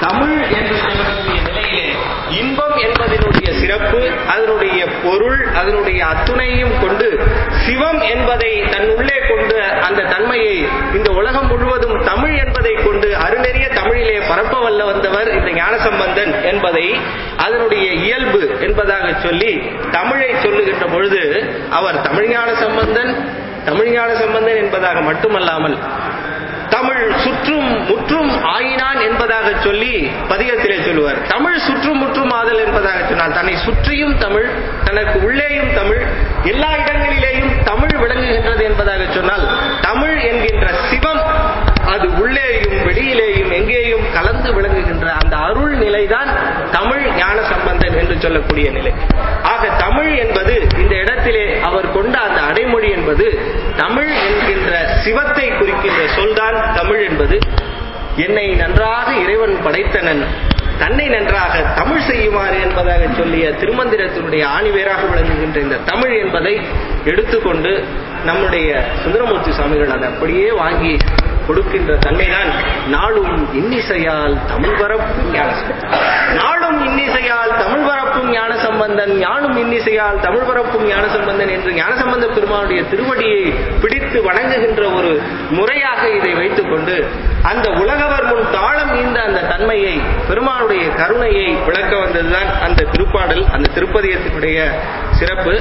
தமிழ் என்று சொல்லக்கூடிய நிலையிலே இன்பம் என்பதனுடைய சிறப்பு அதனுடைய பொருள் அதனுடைய அத்துணையும் கொண்டு சிவம் என்பதை தன் உள்ளே கொண்டு அந்த தன்மையை இந்த உலகம் முழுவதும் தமிழ் என்பதை கொண்டு அருநெறிய தமிழிலே பரப்ப வல்ல வந்தவர் இந்த ஞானசம்பந்தன் என்பதை அதனுடைய இயல்பு என்பதாக சொல்லி தமிழை சொல்லுகின்ற பொழுது அவர் தமிழ் ஞான சம்பந்தன் தமிழ் ஞான சம்பந்தன் என்பதாக மட்டுமல்லாமல் தமிழ் சுற்றும் முற்றும் ஆயினான் என்பதாக சொல்லி பதிகத்திலே சொல்லுவார் தமிழ் சுற்றும் முற்றும் ஆதல் என்பதாக சொன்னால் தன்னை சுற்றியும் தமிழ் தனக்கு உள்ளேயும் தமிழ் எல்லா இடங்களிலேயும் தமிழ் விளங்குகின்றது என்பதாக சொன்னால் தமிழ் என்கின்ற சிவம் அது உள்ளேயும் வெளியிலேயும் எங்கேயும் கலந்து விளங்குகின்ற அந்த அருள் நிலைதான் தமிழ் ஞான சம்பந்தன் என்று சொல்லக்கூடிய நிலை ஆக தமிழ் என்பது இந்த இடத்திலே அவர் கொண்ட அந்த அடைமொழி என்பது தமிழ் என்கின்ற சிவத்தை குறிக்கின்ற சொல்தான் தமிழ் என்பது என்னை நன்றாக இறைவன் படைத்தனன் தன்னை நன்றாக தமிழ் செய்யுமாறு என்பதாக சொல்லிய திருமந்திரத்தினுடைய ஆணிவேராக விளங்குகின்ற இந்த தமிழ் என்பதை எடுத்துக்கொண்டு நம்முடைய சுந்தரமூர்த்தி சுவாமிகள் அதை அப்படியே வாங்கி கொடுக்கின்ற தன்மைதான் நாளும் இன்னிசையால் தமிழ் பரப்பும் ஞான நாளும் இன்னிசையால் தமிழ் பரப்பும் ஞான சம்பந்தன் ஞானும் இன்னிசையால் தமிழ் பரப்பும் ஞான சம்பந்தன் என்று ஞானசம்பந்த பெருமானுடைய திருவடியை பிடித்து வணங்குகின்ற ஒரு முறையாக இதை வைத்துக்கொண்டு அந்த உலகவர் முன் தாளம் ஈந்த அந்த தன்மையை பெருமானுடைய கருணையை விளக்க வந்ததுதான் அந்த திருப்பாடல் அந்த திருப்பதியத்தினுடைய சிறப்பு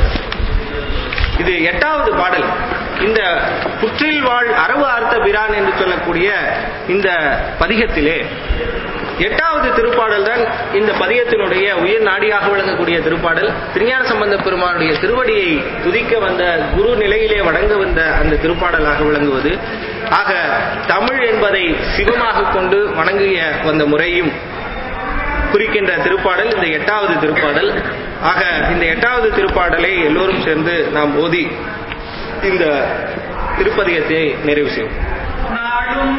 இது எட்டாவது பாடல் இந்த புற்றில் வாழ் அரவு அர்த்த பிரான் என்று சொல்லக்கூடிய இந்த பதிகத்திலே எட்டாவது திருப்பாடல் தான் இந்த பதிகத்தினுடைய உயிர் நாடியாக விளங்கக்கூடிய திருப்பாடல் திருஞான சம்பந்த பெருமானுடைய திருவடியை துதிக்க வந்த குரு நிலையிலே வணங்க வந்த அந்த திருப்பாடலாக விளங்குவது ஆக தமிழ் என்பதை சிவமாக கொண்டு வணங்கிய வந்த முறையும் குறிக்கின்ற திருப்பாடல் இந்த எட்டாவது திருப்பாடல் ஆக இந்த எட்டாவது திருப்பாடலை எல்லோரும் சேர்ந்து நாம் ஓதி இந்த திருப்பதிகத்தை நிறைவு செய்வோம் நாளும்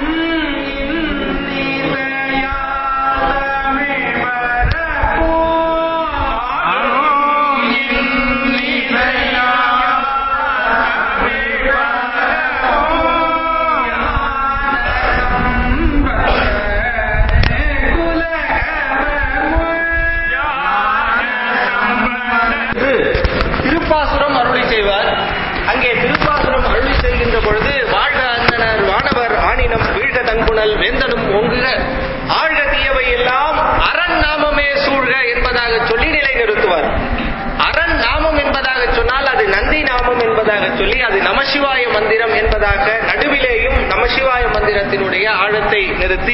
என்று திருப்பாசுரம் அருளி செய்வார் அங்கே திருப்பாசுரம் அருளி செய்கின்ற பொழுது வாழ்க அந்தனர் வானவர் ஆணினம் வீழ்க தன்புணல் வேந்தனும் ஓங்குக ஆழ்க தீயவை எல்லாம் அரண் நாமமே சூழ்க என்பதாக சொல்லி நிலை நிறுத்துவார் அரண் நாமம் என்பதாக சொன்னால் அது நந்தி நாமம் என்பதாக சொல்லி அது நமசிவாய மந்திரம் என்பதாக நடுவிலேயும் நமசிவாய மந்திரத்தினுடைய ஆழத்தை நிறுத்தி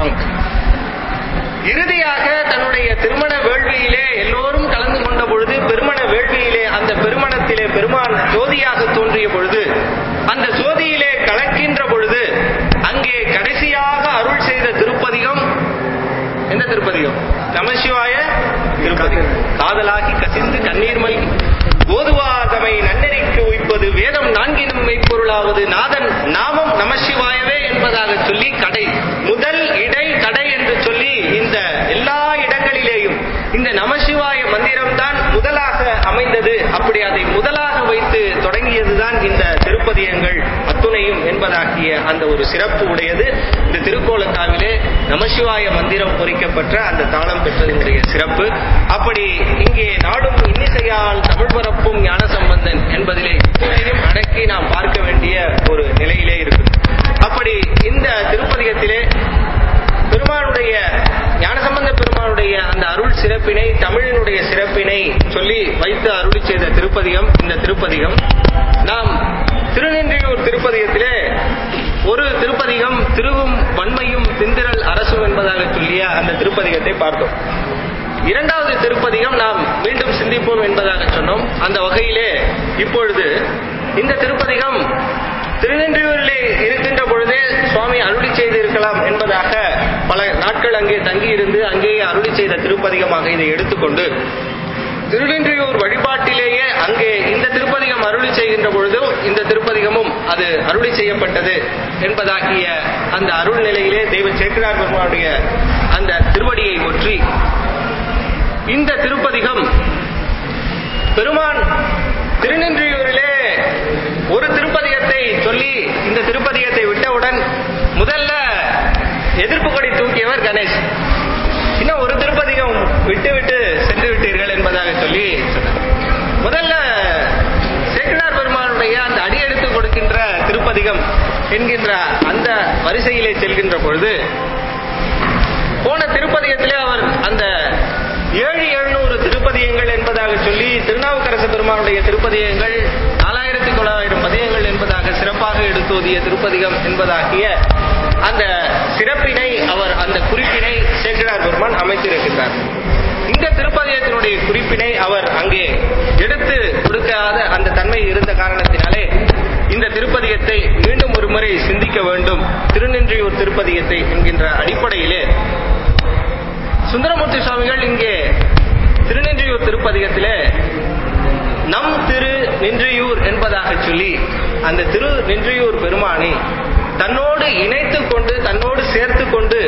இறுதியாக தன்னுடைய திருமண வேள்வியிலே எல்லோரும் கலந்து கொண்ட பொழுது பெருமண வேள்வியிலே அந்த பெருமணத்திலே பெருமான் ஜோதியாக தோன்றிய பொழுது அந்த ஜோதியிலே கலக்கின்ற பொழுது அங்கே கடைசியாக அருள் செய்த திருப்பதிகம் எந்த திருப்பதிகம் நமசிவாய திருப்பதிகம் காதலாகி கசிந்து கண்ணீர் மல்கி ஓதுவாதமை நன்னெறிக்கு உய்ப்பது வேதம் நான்கினும் மெய்ப்பொருளாவது நாதன் நாமம் நமசிவாயவே என்பதாக சொல்லி கடை முதல் இடை கடை என்று சொல்லி இந்த எல்லா இடங்களிலேயும் இந்த நமசிவாய மந்திரம் தான் முதலாக அமைந்தது அப்படி அதை முதலாக வைத்து தொடங்கியதுதான் இந்த திருப்பதியங்கள் அத்துணையும் என்பதாகிய அந்த ஒரு சிறப்பு உடையது இந்த திருக்கோலத்தாவிலே நமசிவாய மந்திரம் பொறிக்கப்பட்ட அந்த தாளம் பெற்றதனுடைய சிறப்பு அப்படி இங்கே நாடும் இன்னிசையால் தமிழ் பரப்பும் ஞான சம்பந்தன் என்பதிலே இத்தனையும் அடக்கி நாம் பார்க்க வேண்டிய ஒரு நிலையிலே இருக்கு அப்படி இந்த திருப்பதிகத்திலே பெருமானுடைய ஞானசம்பந்த பெருமானுடைய அந்த அருள் சிறப்பினை தமிழினுடைய சிறப்பினை சொல்லி வைத்து அருளி செய்த திருப்பதிகம் இந்த திருப்பதிகம் நாம் திருநின்றியூர் திருப்பதிகத்திலே ஒரு திருப்பதிகம் திருவும் வன்மையும் திந்திரல் அரசும் என்பதாக சொல்லிய அந்த திருப்பதிகத்தை பார்த்தோம் இரண்டாவது திருப்பதிகம் நாம் மீண்டும் சிந்திப்போம் என்பதாக சொன்னோம் அந்த வகையிலே இப்பொழுது இந்த திருப்பதிகம் திருநென்றியூரிலே இருக்கின்ற பொழுதே சுவாமி அருளி செய்து இருக்கலாம் என்பதாக பல நாட்கள் அங்கே தங்கியிருந்து அங்கேயே அருளி செய்த திருப்பதிகமாக இதை எடுத்துக்கொண்டு திருவென்றியூர் வழிபாட்டிலேயே அங்கே இந்த திருப்பதிகம் அருளி செய்கின்ற பொழுதும் இந்த திருப்பதிகமும் அது அருளி செய்யப்பட்டது என்பதாகிய அந்த அருள் நிலையிலே தெய்வ சேக்கிரார் பெருமானுடைய அந்த திருவடியை ஒற்றி இந்த திருப்பதிகம் பெருமான் திருநின்றியூரிலே ஒரு திருப்பதிகத்தை சொல்லி இந்த திருப்பதிகத்தை விட்டவுடன் முதல்ல எதிர்ப்பு கொடி தூக்கியவர் கணேஷ் விட்டு விட்டு சென்று விட்டீர்கள் என்பதாக சொல்லி சொன்னார் முதல்ல சேக்கிழார் பெருமானுடைய அந்த அடியெடுத்து கொடுக்கின்ற திருப்பதிகம் என்கின்ற அந்த வரிசையிலே செல்கின்ற பொழுது போன திருப்பதிகத்திலே அவர் அந்த ஏழு எழுநூறு திருப்பதியங்கள் என்பதாக சொல்லி திருநாவுக்கரசு பெருமானுடைய திருப்பதியங்கள் நாலாயிரத்தி தொள்ளாயிரம் பதியங்கள் என்பதாக சிறப்பாக எடுத்தோதிய திருப்பதிகம் என்பதாகிய அந்த சிறப்பினை அவர் அந்த குறிப்பினை சேக்கிழார் பெருமான் அமைத்திருக்கின்றார் இந்த திருப்பதியத்தினுடைய குறிப்பினை அவர் அங்கே எடுத்து கொடுக்காத அந்த தன்மை இருந்த காரணத்தினாலே இந்த திருப்பதியத்தை மீண்டும் ஒரு முறை சிந்திக்க வேண்டும் திருநின்றியூர் திருப்பதியத்தை என்கின்ற அடிப்படையிலே சுந்தரமூர்த்தி சுவாமிகள் இங்கே திருநின்றியூர் திருப்பதிகத்திலே நம் திரு நின்றியூர் என்பதாக சொல்லி அந்த திரு நின்றியூர் பெருமானை தன்னோடு இணைத்துக் கொண்டு தன்னோடு சேர்த்து கொண்டு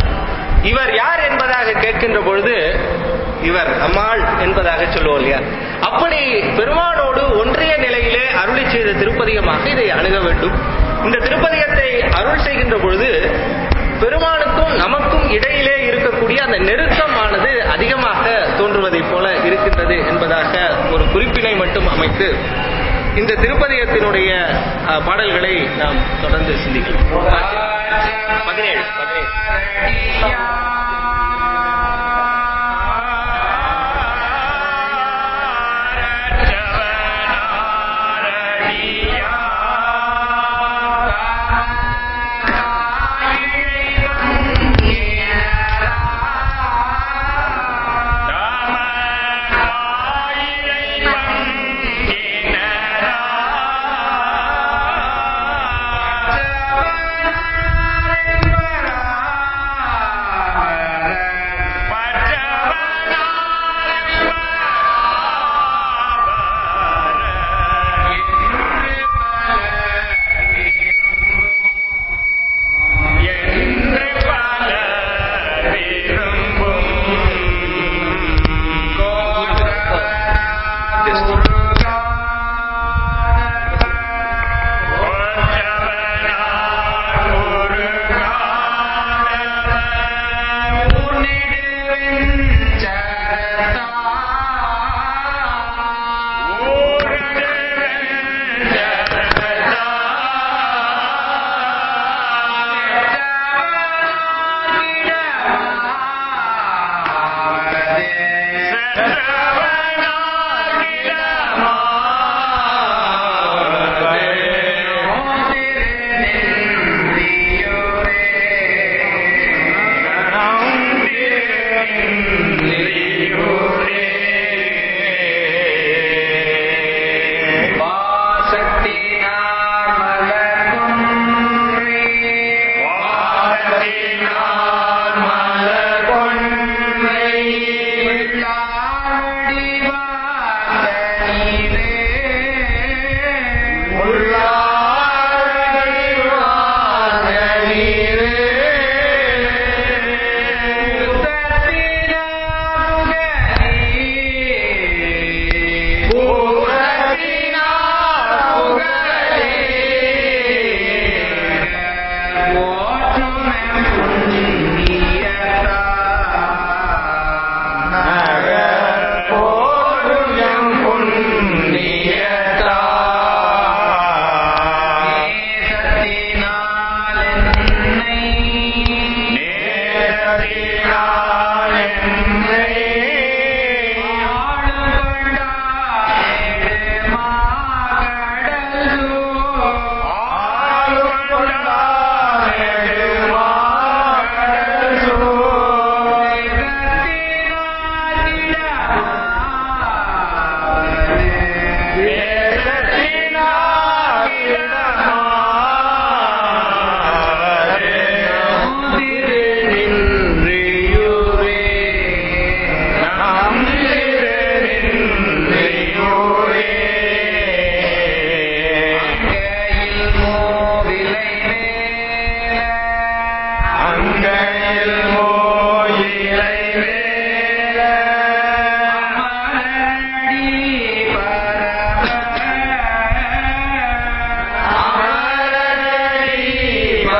இவர் யார் என்பதாக கேட்கின்ற பொழுது இவர் அம்மாள் என்பதாக சொல்லுவோம் இல்லையா அப்படி பெருமானோடு ஒன்றிய நிலையிலே அருளி செய்த திருப்பதிகமாக இதை அணுக வேண்டும் இந்த திருப்பதிகத்தை அருள் செய்கின்ற பொழுது பெருமானுக்கும் நமக்கும் இடையிலே இருக்கக்கூடிய அந்த நெருக்கமானது அதிகமாக தோன்றுவதைப் போல இருக்கின்றது என்பதாக ஒரு குறிப்பினை மட்டும் அமைத்து இந்த திருப்பதிகத்தினுடைய அஹ், பாடல்களை நாம் தொடர்ந்து சிந்திக்கலாம் பதினேழு பதினேழு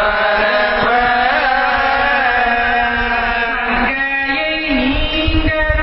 நீங்க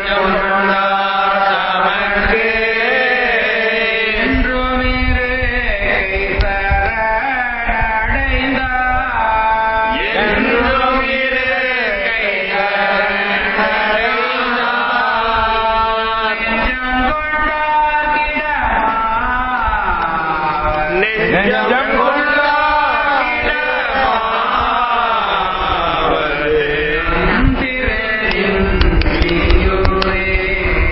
நெஞ்சம் கொண்டார் தமக்கே என்றும் இருக்கை சரணடைந்தார் என்றும் இருக்கை சரணடைந்தார். நெஞ்சம் கொண்டார் கிடமாவர். நெஞ்சம் கொண்டார் கிடமாவர். திரளின்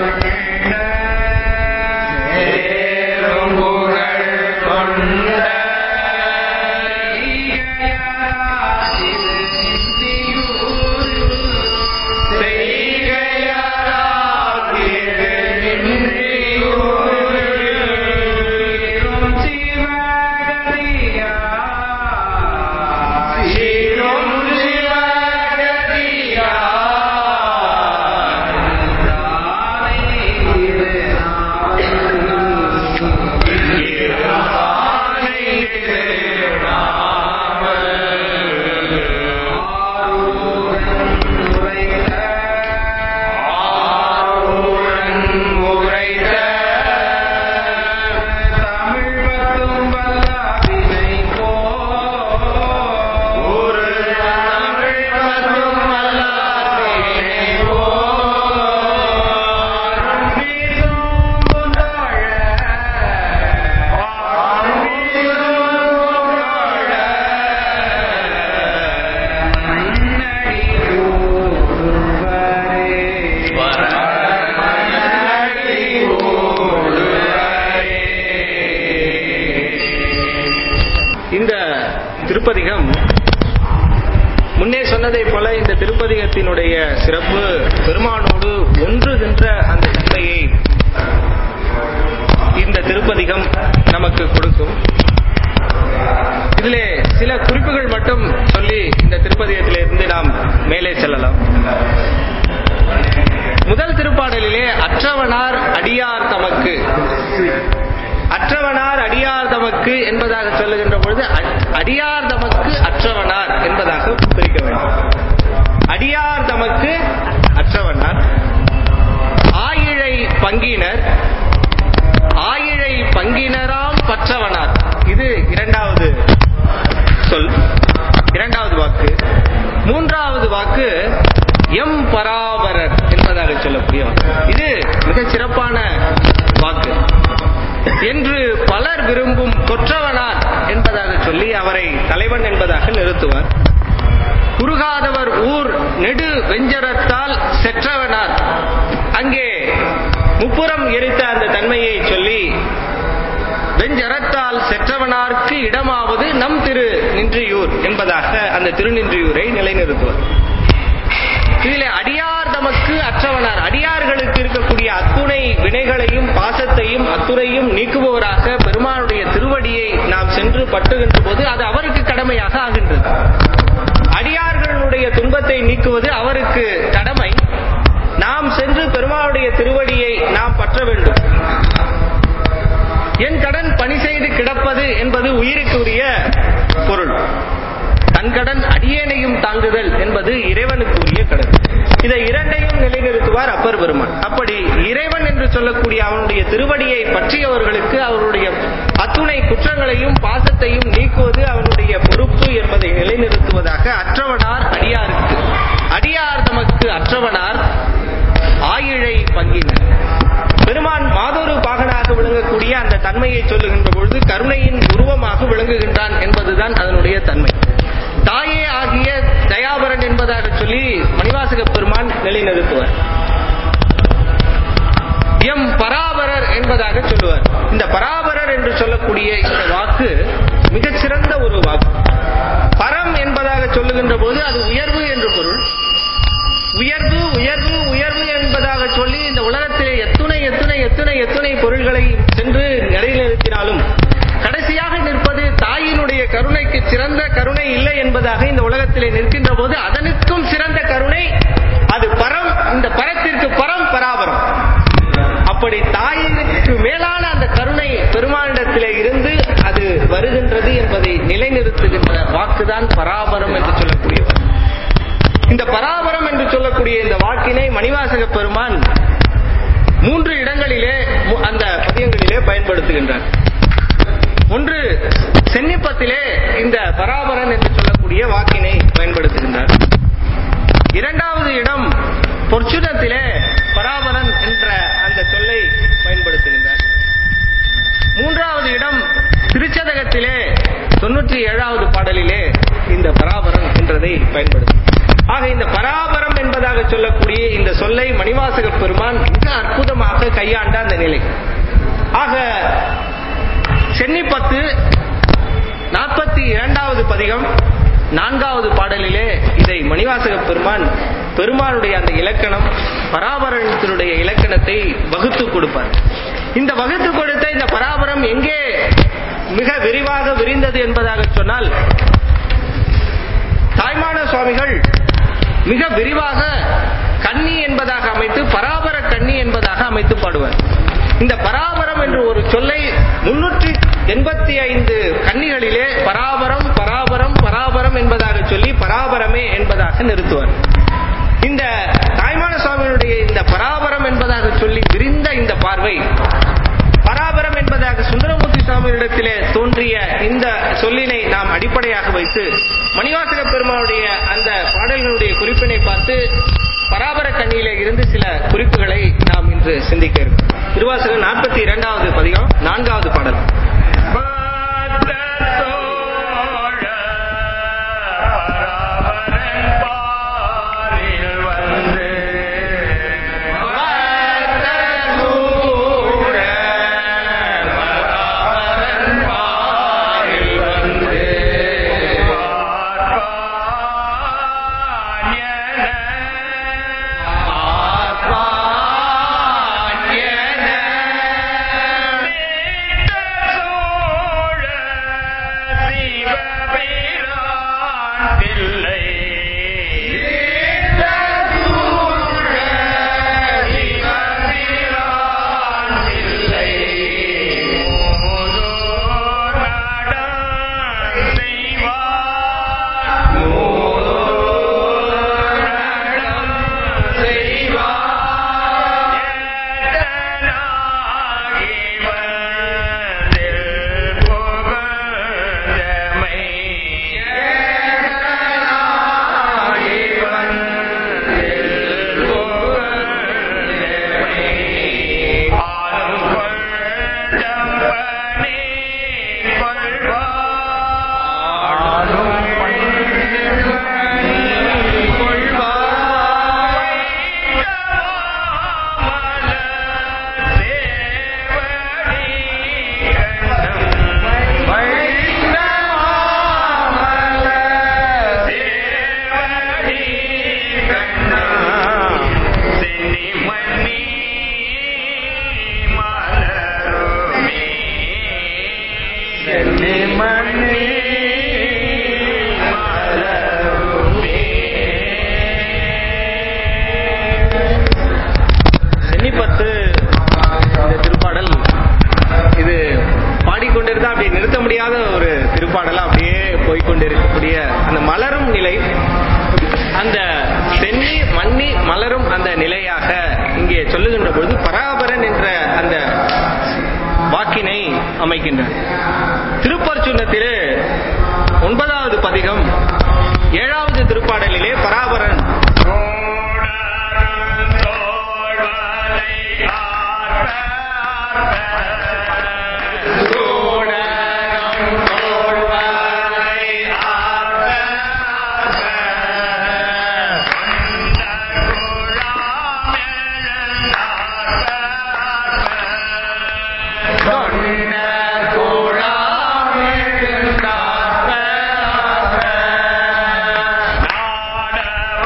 சேரும் புகழ் கொண்ட இந்த திருப்பதிகம் முன்னே சொன்னதை போல இந்த திருப்பதிகத்தினுடைய சிறப்பு பெருமானோடு ஒன்றுகின்ற அந்த தன்மையை இந்த திருப்பதிகம் நமக்கு கொடுக்கும் இதிலே சில குறிப்புகள் மட்டும் சொல்லி இந்த திருப்பதிகத்திலிருந்து நாம் மேலே செல்லலாம் முதல் திருப்பாடலிலே அற்றவனார் அடியார் தமக்கு அற்றவனார் அடியார் தமக்கு என்பதாக சொல்லுகின்ற பொழுது அ- அடியார் தமக்கு அற்றவனார் என்பதாக பிரிக்க வேண்டும் அடியார் தமக்கு அற்றவனார் ஆயிழை பங்கினர் ஆயிழை பங்கினராம் பற்றவனார் இது இரண்டாவது சொல் இரண்டாவது வாக்கு மூன்றாவது வாக்கு எம் பராபரர் என்பதாக சொல்லக்கூடிய வாக்கு இது மிகச் சிறப்பான வாக்கு என்று பலர் விரும்பும் கொற்றவனார் என்பதாக சொல்லி அவரை தலைவன் என்பதாக நிறுத்துவார் குறுகாதவர் ஊர் நெடு வெஞ்சரத்தால் செற்றவனார் அங்கே முப்புறம் எரித்த அந்த தன்மையை சொல்லி வெஞ்சரத்தால் செற்றவனார்க்கு இடமாவது நம் திரு நின்றியூர் என்பதாக அந்த திருநின்றியூரை நிலைநிறுத்துவார் இதிலே அடியார் தமக்கு அற்றவனார் அடியார்களுக்கு இருக்கக்கூடிய அத்துணை வினைகளையும் பாசத்தையும் அத்துறையும் நீக்குபவராக பெருமானுடைய திருவடியை நாம் சென்று பட்டுகின்ற போது அது அவருக்கு கடமையாக ஆகின்றது அடியார்களுடைய துன்பத்தை நீக்குவது அவருக்கு கடமை நாம் சென்று பெருமானுடைய திருவடியை நாம் பற்ற வேண்டும் என் கடன் பணி செய்து கிடப்பது என்பது உயிருக்குரிய பொருள் தன் கடன் அடியேனையும் தாங்குதல் என்பது இறைவனுக்குரிய கடன் இதை இரண்டையும் நிலைநிறுத்துவார் அப்பர் பெருமான் அப்படி இறைவன் என்று சொல்லக்கூடிய அவனுடைய திருவடியை பற்றியவர்களுக்கு அவருடைய அத்துணை குற்றங்களையும் பாசத்தையும் நீக்குவது அவனுடைய பொறுப்பு என்பதை நிலைநிறுத்துவதாக அற்றவனார் அடியாருக்கு அடியார் தமக்கு அற்றவனார் ஆயிழை பங்கினர் பெருமான் மாதொரு பாகனாக விளங்கக்கூடிய அந்த தன்மையை சொல்லுகின்ற பொழுது கருணையின் உருவமாக விளங்குகின்றான் என்பதுதான் அதனுடைய தன்மை தாயே ஆகிய தயாபரன் என்பதாக சொல்லி மணிவாசக பெருமான் நிலைநிறுத்துவார் எம் பராபரர் என்பதாக சொல்லுவார் இந்த பராபரர் என்று சொல்லக்கூடிய இந்த வாக்கு மிகச்சிறந்த ஒரு வாக்கு பரம் என்பதாக சொல்லுகின்ற போது அது உயர்வு என்று பொருள் உயர்வு உயர்வு உயர்வு என்பதாக சொல்லி இந்த உலகத்திலே எத்துணை எத்துணை எத்துணை எத்துணை பொருள்களை சென்று நிலைநிறுத்தினாலும் கடைசியாக நிற்பது தாயினுடைய கருணைக்கு சிறந்த கருணை இல்லை என்பதாக இந்த உலகத்திலே நிற்கின்ற போது அதனுக்கும் சிறந்த கருணை அது பரம் இந்த பரத்திற்கு பரம் பராபரம் அப்படி தாயினுக்கு மேலான அந்த கருணை பெருமானிடத்திலே இருந்து அது வருகின்றது என்பதை நிலைநிறுத்துகின்ற வாக்குதான் பராபரம் என்று சொல்லக்கூடிய வாக்கு. இந்த பராபரம் என்று சொல்லக்கூடிய இந்த வாக்கினை மணிவாசக பெருமான் மூன்று இடங்களிலே மு- அந்த பதியங்களிலே பயன்படுத்துகின்றார் ஒன்று சென்னிப்பத்திலே இந்த பராபரன் என்று சொல்லக்கூடிய வாக்கினை பயன்படுத்துகின்றார் இரண்டாவது இடம் பொற்சுடத்திலே பராபரன் என்ற அந்த சொல்லை பயன்படுத்துகின்றார் மூன்றாவது இடம் திருச்சதகத்திலே தொண்ணூற்றி ஏழாவது பாடலிலே இந்த பராபரம் என்றதை பயன்படுத்தும் ஆக இந்த பராபரம் என்பதாக சொல்லக்கூடிய இந்த சொல்லை மணிவாசக பெருமான் மிக அற்புதமாக கையாண்ட அந்த நிலை ஆக சென்னிப்பத்து நாற்பத்தி இரண்டாவது பதிகம் நான்காவது பாடலிலே இதை மணிவாசக பெருமான் பெருமானுடைய அந்த இலக்கணம் பராபரணத்தினுடைய இலக்கணத்தை வகுத்து கொடுப்பார் இந்த வகுத்து கொடுத்த இந்த பராபரம் எங்கே மிக விரிவாக விரிந்தது என்பதாக சொன்னால் தாய்மான சுவாமிகள் மிக விரிவாக கன்னி என்பதாக அமைத்து பராபர கன்னி என்பதாக அமைத்து பாடுவார் இந்த பராபரம் என்று ஒரு சொல்லை முன்னூற்றி எண்பத்தி ஐந்து கன்னிகளிலே பராபரம் பராபரம் பராபரம் என்பதாக சொல்லி பராபரமே என்பதாக நிறுத்துவார் இந்த தாய்மான சுவாமியுடைய இந்த பராபரம் என்பதாக சொல்லி விரிந்த இந்த பார்வை பராபரம் என்பதாக சுந்தரமூர்த்தி சுவாமியிடத்திலே தோன்றிய இந்த சொல்லினை நாம் அடிப்படையாக வைத்து மணிவாசக பெருமானுடைய அந்த பாடல்களுடைய குறிப்பினை பார்த்து பராபர கண்ணியிலே இருந்து சில குறிப்புகளை நாம் இன்று சிந்திக்க இருக்கோம் திருவாசகம் நாற்பத்தி இரண்டாவது பதிகம் நான்காவது பாடல் சென்னிப்பத்து இந்த திருப்பாடல் இது பாடிக்கொண்டிருந்தா அப்படியே நிறுத்த முடியாத ஒரு திருப்பாடலா அப்படியே போய்க்கொண்டிருக்கக்கூடிய அந்த மலரும் நிலை அந்த சென்னி மன்னி மலரும் அந்த நிலையாக இங்கே சொல்லுகின்ற பொழுது பராபரன் என்ற அந்த வாக்கினை அமைக்கின்றார் திருப்பர்ச்சுன்னத்திலே ஒன்பதாவது பதிகம் ஏழாவது திருப்பாடலிலே பராபரன் நாட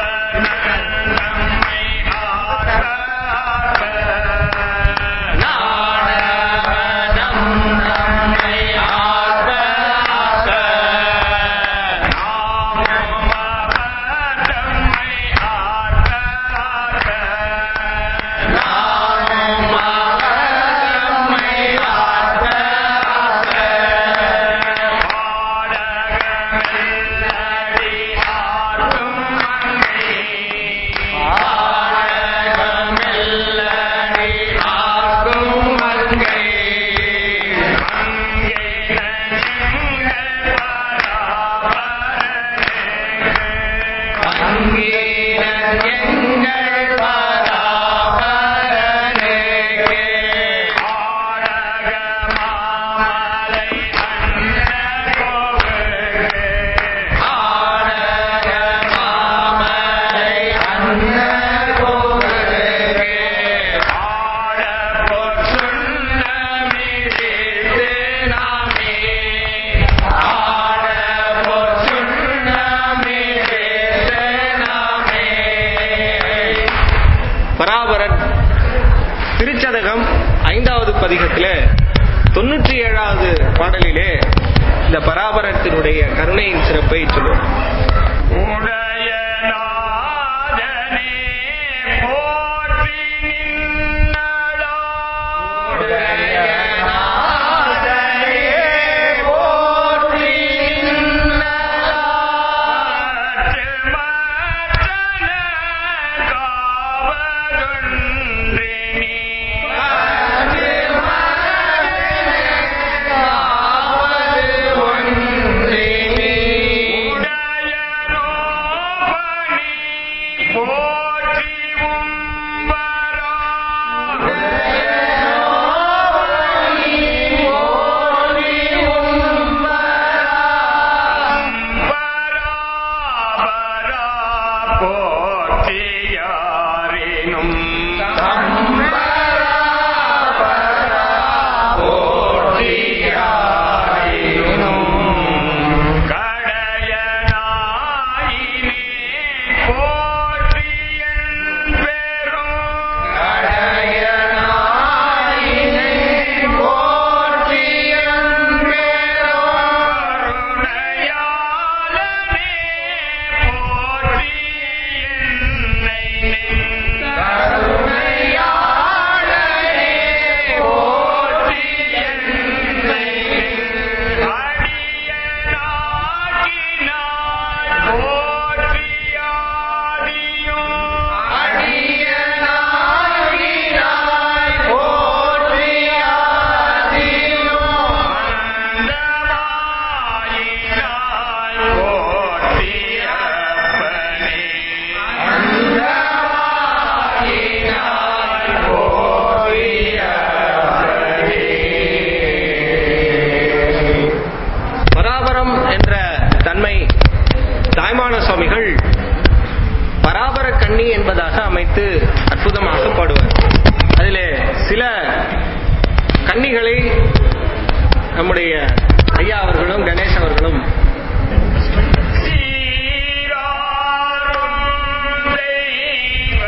பராபரன் திருச்சதகம் ஐந்தாவது பதிகத்திலே தொண்ணூற்றி ஏழாவது பாடலிலே இந்த பராபரத்தினுடைய கருணையின் சிறப்பை சொல்லுவோம் உடைய நாதனே போற்றி நின்னலோ உடைய நாதனே போற்றி நின்னலோ மற்றன காவதொன்றே நீ கடையனாயினே போற்றி என் கருணையாளனே போற்றி என்னை நின் அடியனாக்கினாய் போற்றியாதியும் அந்தமாயினாய் போற்றியப்பனே பராபரம் என்ற தன்மை தாய்மான சுவாமிகள் பராபர கண்ணி என்பதாக அமைத்து அற்புதமாக பாடுவார் அதிலே சில கன்னிகளை நம்முடைய ஐயா அவர்களும் கணேஷ் அவர்களும் சீராரும் தெய்வ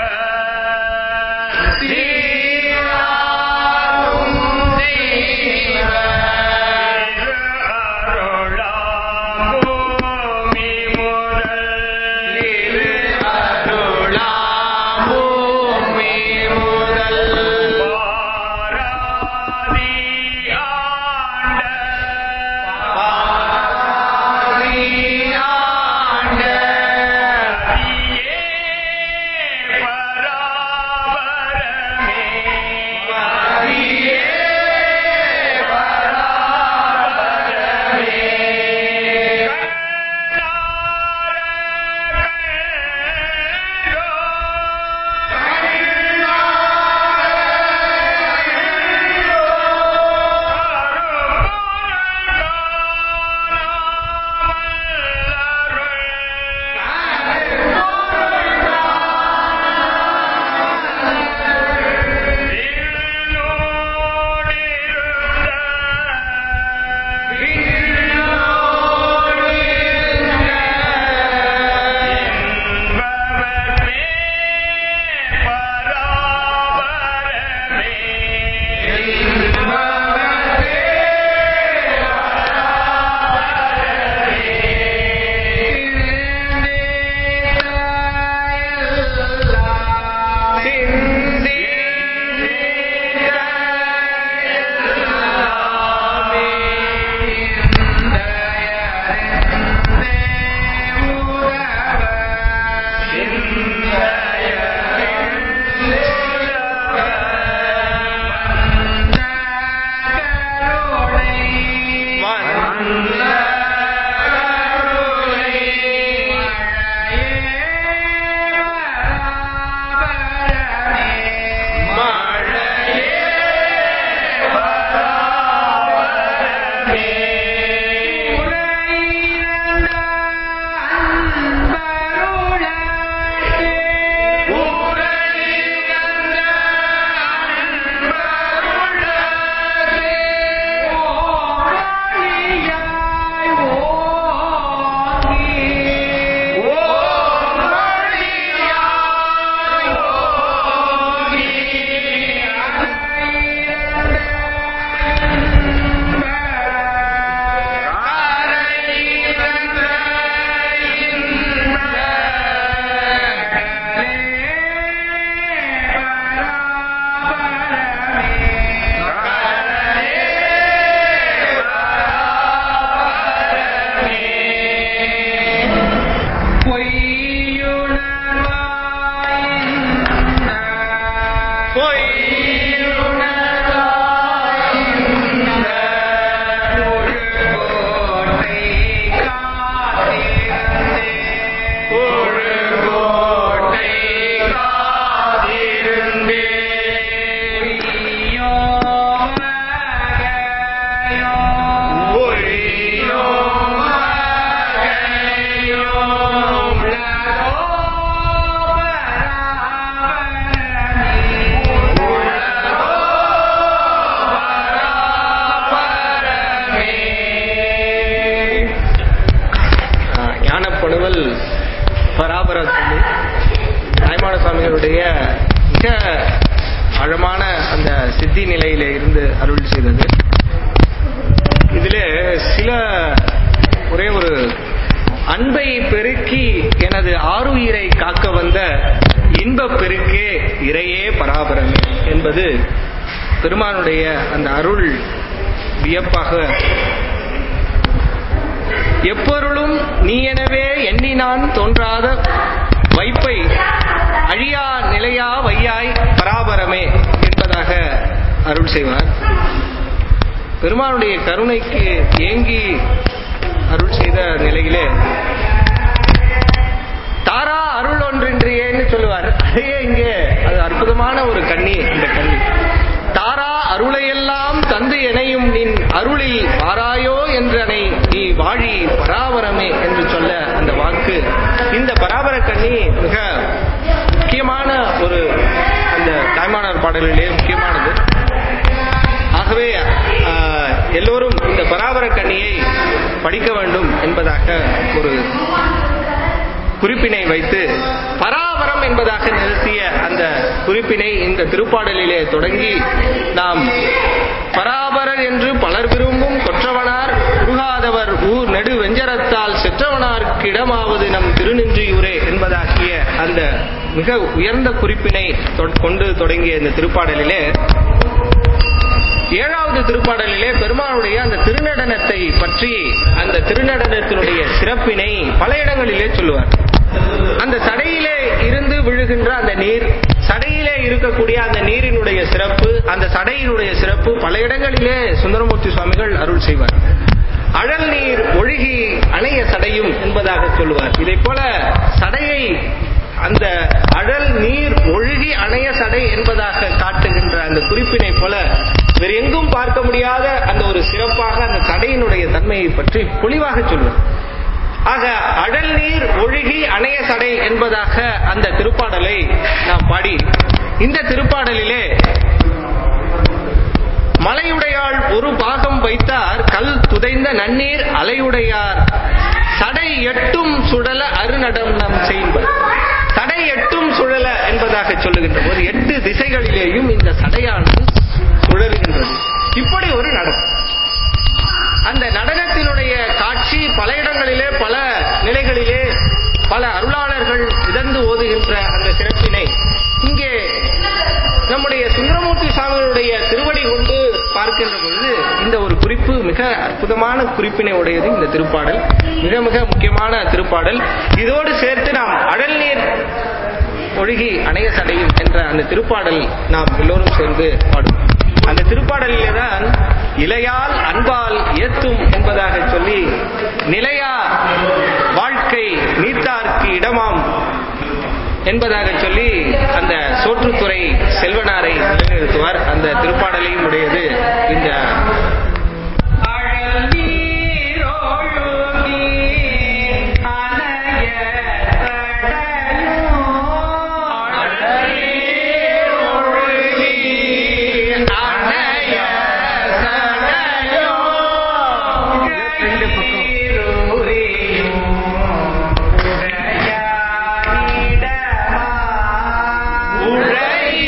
அருளாம் பூமி முதல் பாராதி மிக ஆழமான அந்த சித்தி நிலையில இருந்து அருள் செய்தது இதிலே சில ஒரே ஒரு அன்பை பெருக்கி எனது ஆருயிரை காக்க வந்த இன்பப் பெருக்கே இறையே பராபரமே என்பது பெருமானுடைய அந்த அருள் வியப்பாக எப்பொருளும் நீ எனவே எண்ணி நான் தோன்றாத வைப்பை அழியா நிலையா வையாய் பராபரமே என்பதாக அருள் செய்வார் பெருமானுடைய கருணைக்கு ஏங்கி அருள் செய்த நிலையிலே தாரா அருள் ஒன்றின்றியேன்னு சொல்லுவார் அதையே இங்கே அது அற்புதமான ஒரு கண்ணி இந்த கண்ணி தாரா அருளையெல்லாம் தந்து எனையும் நின் அருளில் வாராயோ என்றனை நீ வாழி பராபரமே என்று சொல்ல அந்த வாக்கு இந்த பராபர கண்ணி மிக முக்கியமான ஒரு அந்த தாய்மானார் பாடலிலே முக்கியமானது ஆகவே ஆஹ், எல்லோரும் இந்த பராபர கண்ணியை படிக்க வேண்டும் என்பதாக ஒரு குறிப்பினை வைத்து பராபரம் என்பதாக நிறுத்திய அந்த குறிப்பினை இந்த திருப்பாடலிலே தொடங்கி நாம் பராபரர் என்று பலர் விரும்பும் கொற்றவனார் உருகாதவர் ஊர் நெடு வெஞ்சரத்தால் செற்றவனார்க்கு இடமாவது நம் திருநின்றியூரே என்பதாகிய அந்த மிக உயர்ந்த குறிப்பினை தொ- கொண்டு தொடங்கிய இந்த திருப்பாடலிலே ஏழாவது திருப்பாடலிலே பெருமானுடைய அந்த திருநடனத்தை பற்றி அந்த திருநடனத்தினுடைய சிறப்பினை பல இடங்களிலே சொல்லுவார் அந்த சடையிலே இருந்து விழுகின்ற அந்த நீர் சடையிலே இருக்கக்கூடிய அந்த நீரினுடைய சிறப்பு அந்த சடையினுடைய சிறப்பு பல இடங்களிலே சுந்தரமூர்த்தி சுவாமிகள் அருள் செய்வார் அழல் நீர் ஒழுகி அணைய சடையும் என்பதாக சொல்லுவார் இதை போல சடையை அந்த அழல் நீர் ஒழுகி அணைய சடை என்பதாக காட்டுகின்ற அந்த குறிப்பினை போல வேறு எங்கும் பார்க்க முடியாத அந்த ஒரு சிறப்பாக அந்த சடையினுடைய தன்மையை பற்றி பொலிவாக சொல்வார் ஆக அடல் நீர் ஒழுகி அணைய சடை என்பதாக அந்த திருப்பாடலை நாம் பாடி இந்த திருப்பாடலிலே மலையுடையாள் ஒரு பாகம் வைத்தார் கல் துதைந்த நன்னீர் அலையுடையார் சடை எட்டும் சுழல அருநடம் நம் செய்வர் சடை எட்டும் சுழல என்பதாக சொல்லுகின்ற போது எட்டு திசைகளிலேயும் இந்த சடையானது சுழலுகின்றது இப்படி ஒரு நடம் அந்த நடனத்தினுடைய காட்சி பல இடங்களிலே பல நிலைகளிலே பல அருளாளர்கள் இதந்து ஓதுகின்ற அந்த சிறப்பினை இங்கே நம்முடைய சுந்தரமூர்த்தி சுவாமிகளுடைய திருவடி கொண்டு பார்க்கின்ற பொழுது இந்த ஒரு குறிப்பு மிக அற்புதமான குறிப்பினை உடையது இந்த திருப்பாடல் மிக மிக முக்கியமான திருப்பாடல் இதோடு சேர்த்து நாம் அடல் நீர் ஒழுகி அணைய சடையும் என்ற அந்த திருப்பாடல் நாம் எல்லோரும் சேர்ந்து பாடுவோம் அந்த திருப்பாடலிலே தான் இலையால் அன்பால் ஏத்தும் என்பதாக சொல்லி நிலையா வாழ்க்கை நீத்தார்க்கு இடமாம் என்பதாக சொல்லி அந்த சோற்றுத்துறை செல்வனாரை நிலைநிறுத்துவார் அந்த திருப்பாடலையும் உடையது இந்த அழல் நீரோழுகி அணைய சடையும் அழல் நீரோழுகி அணைய சடையும் உடையானிடமா உழையானிடமா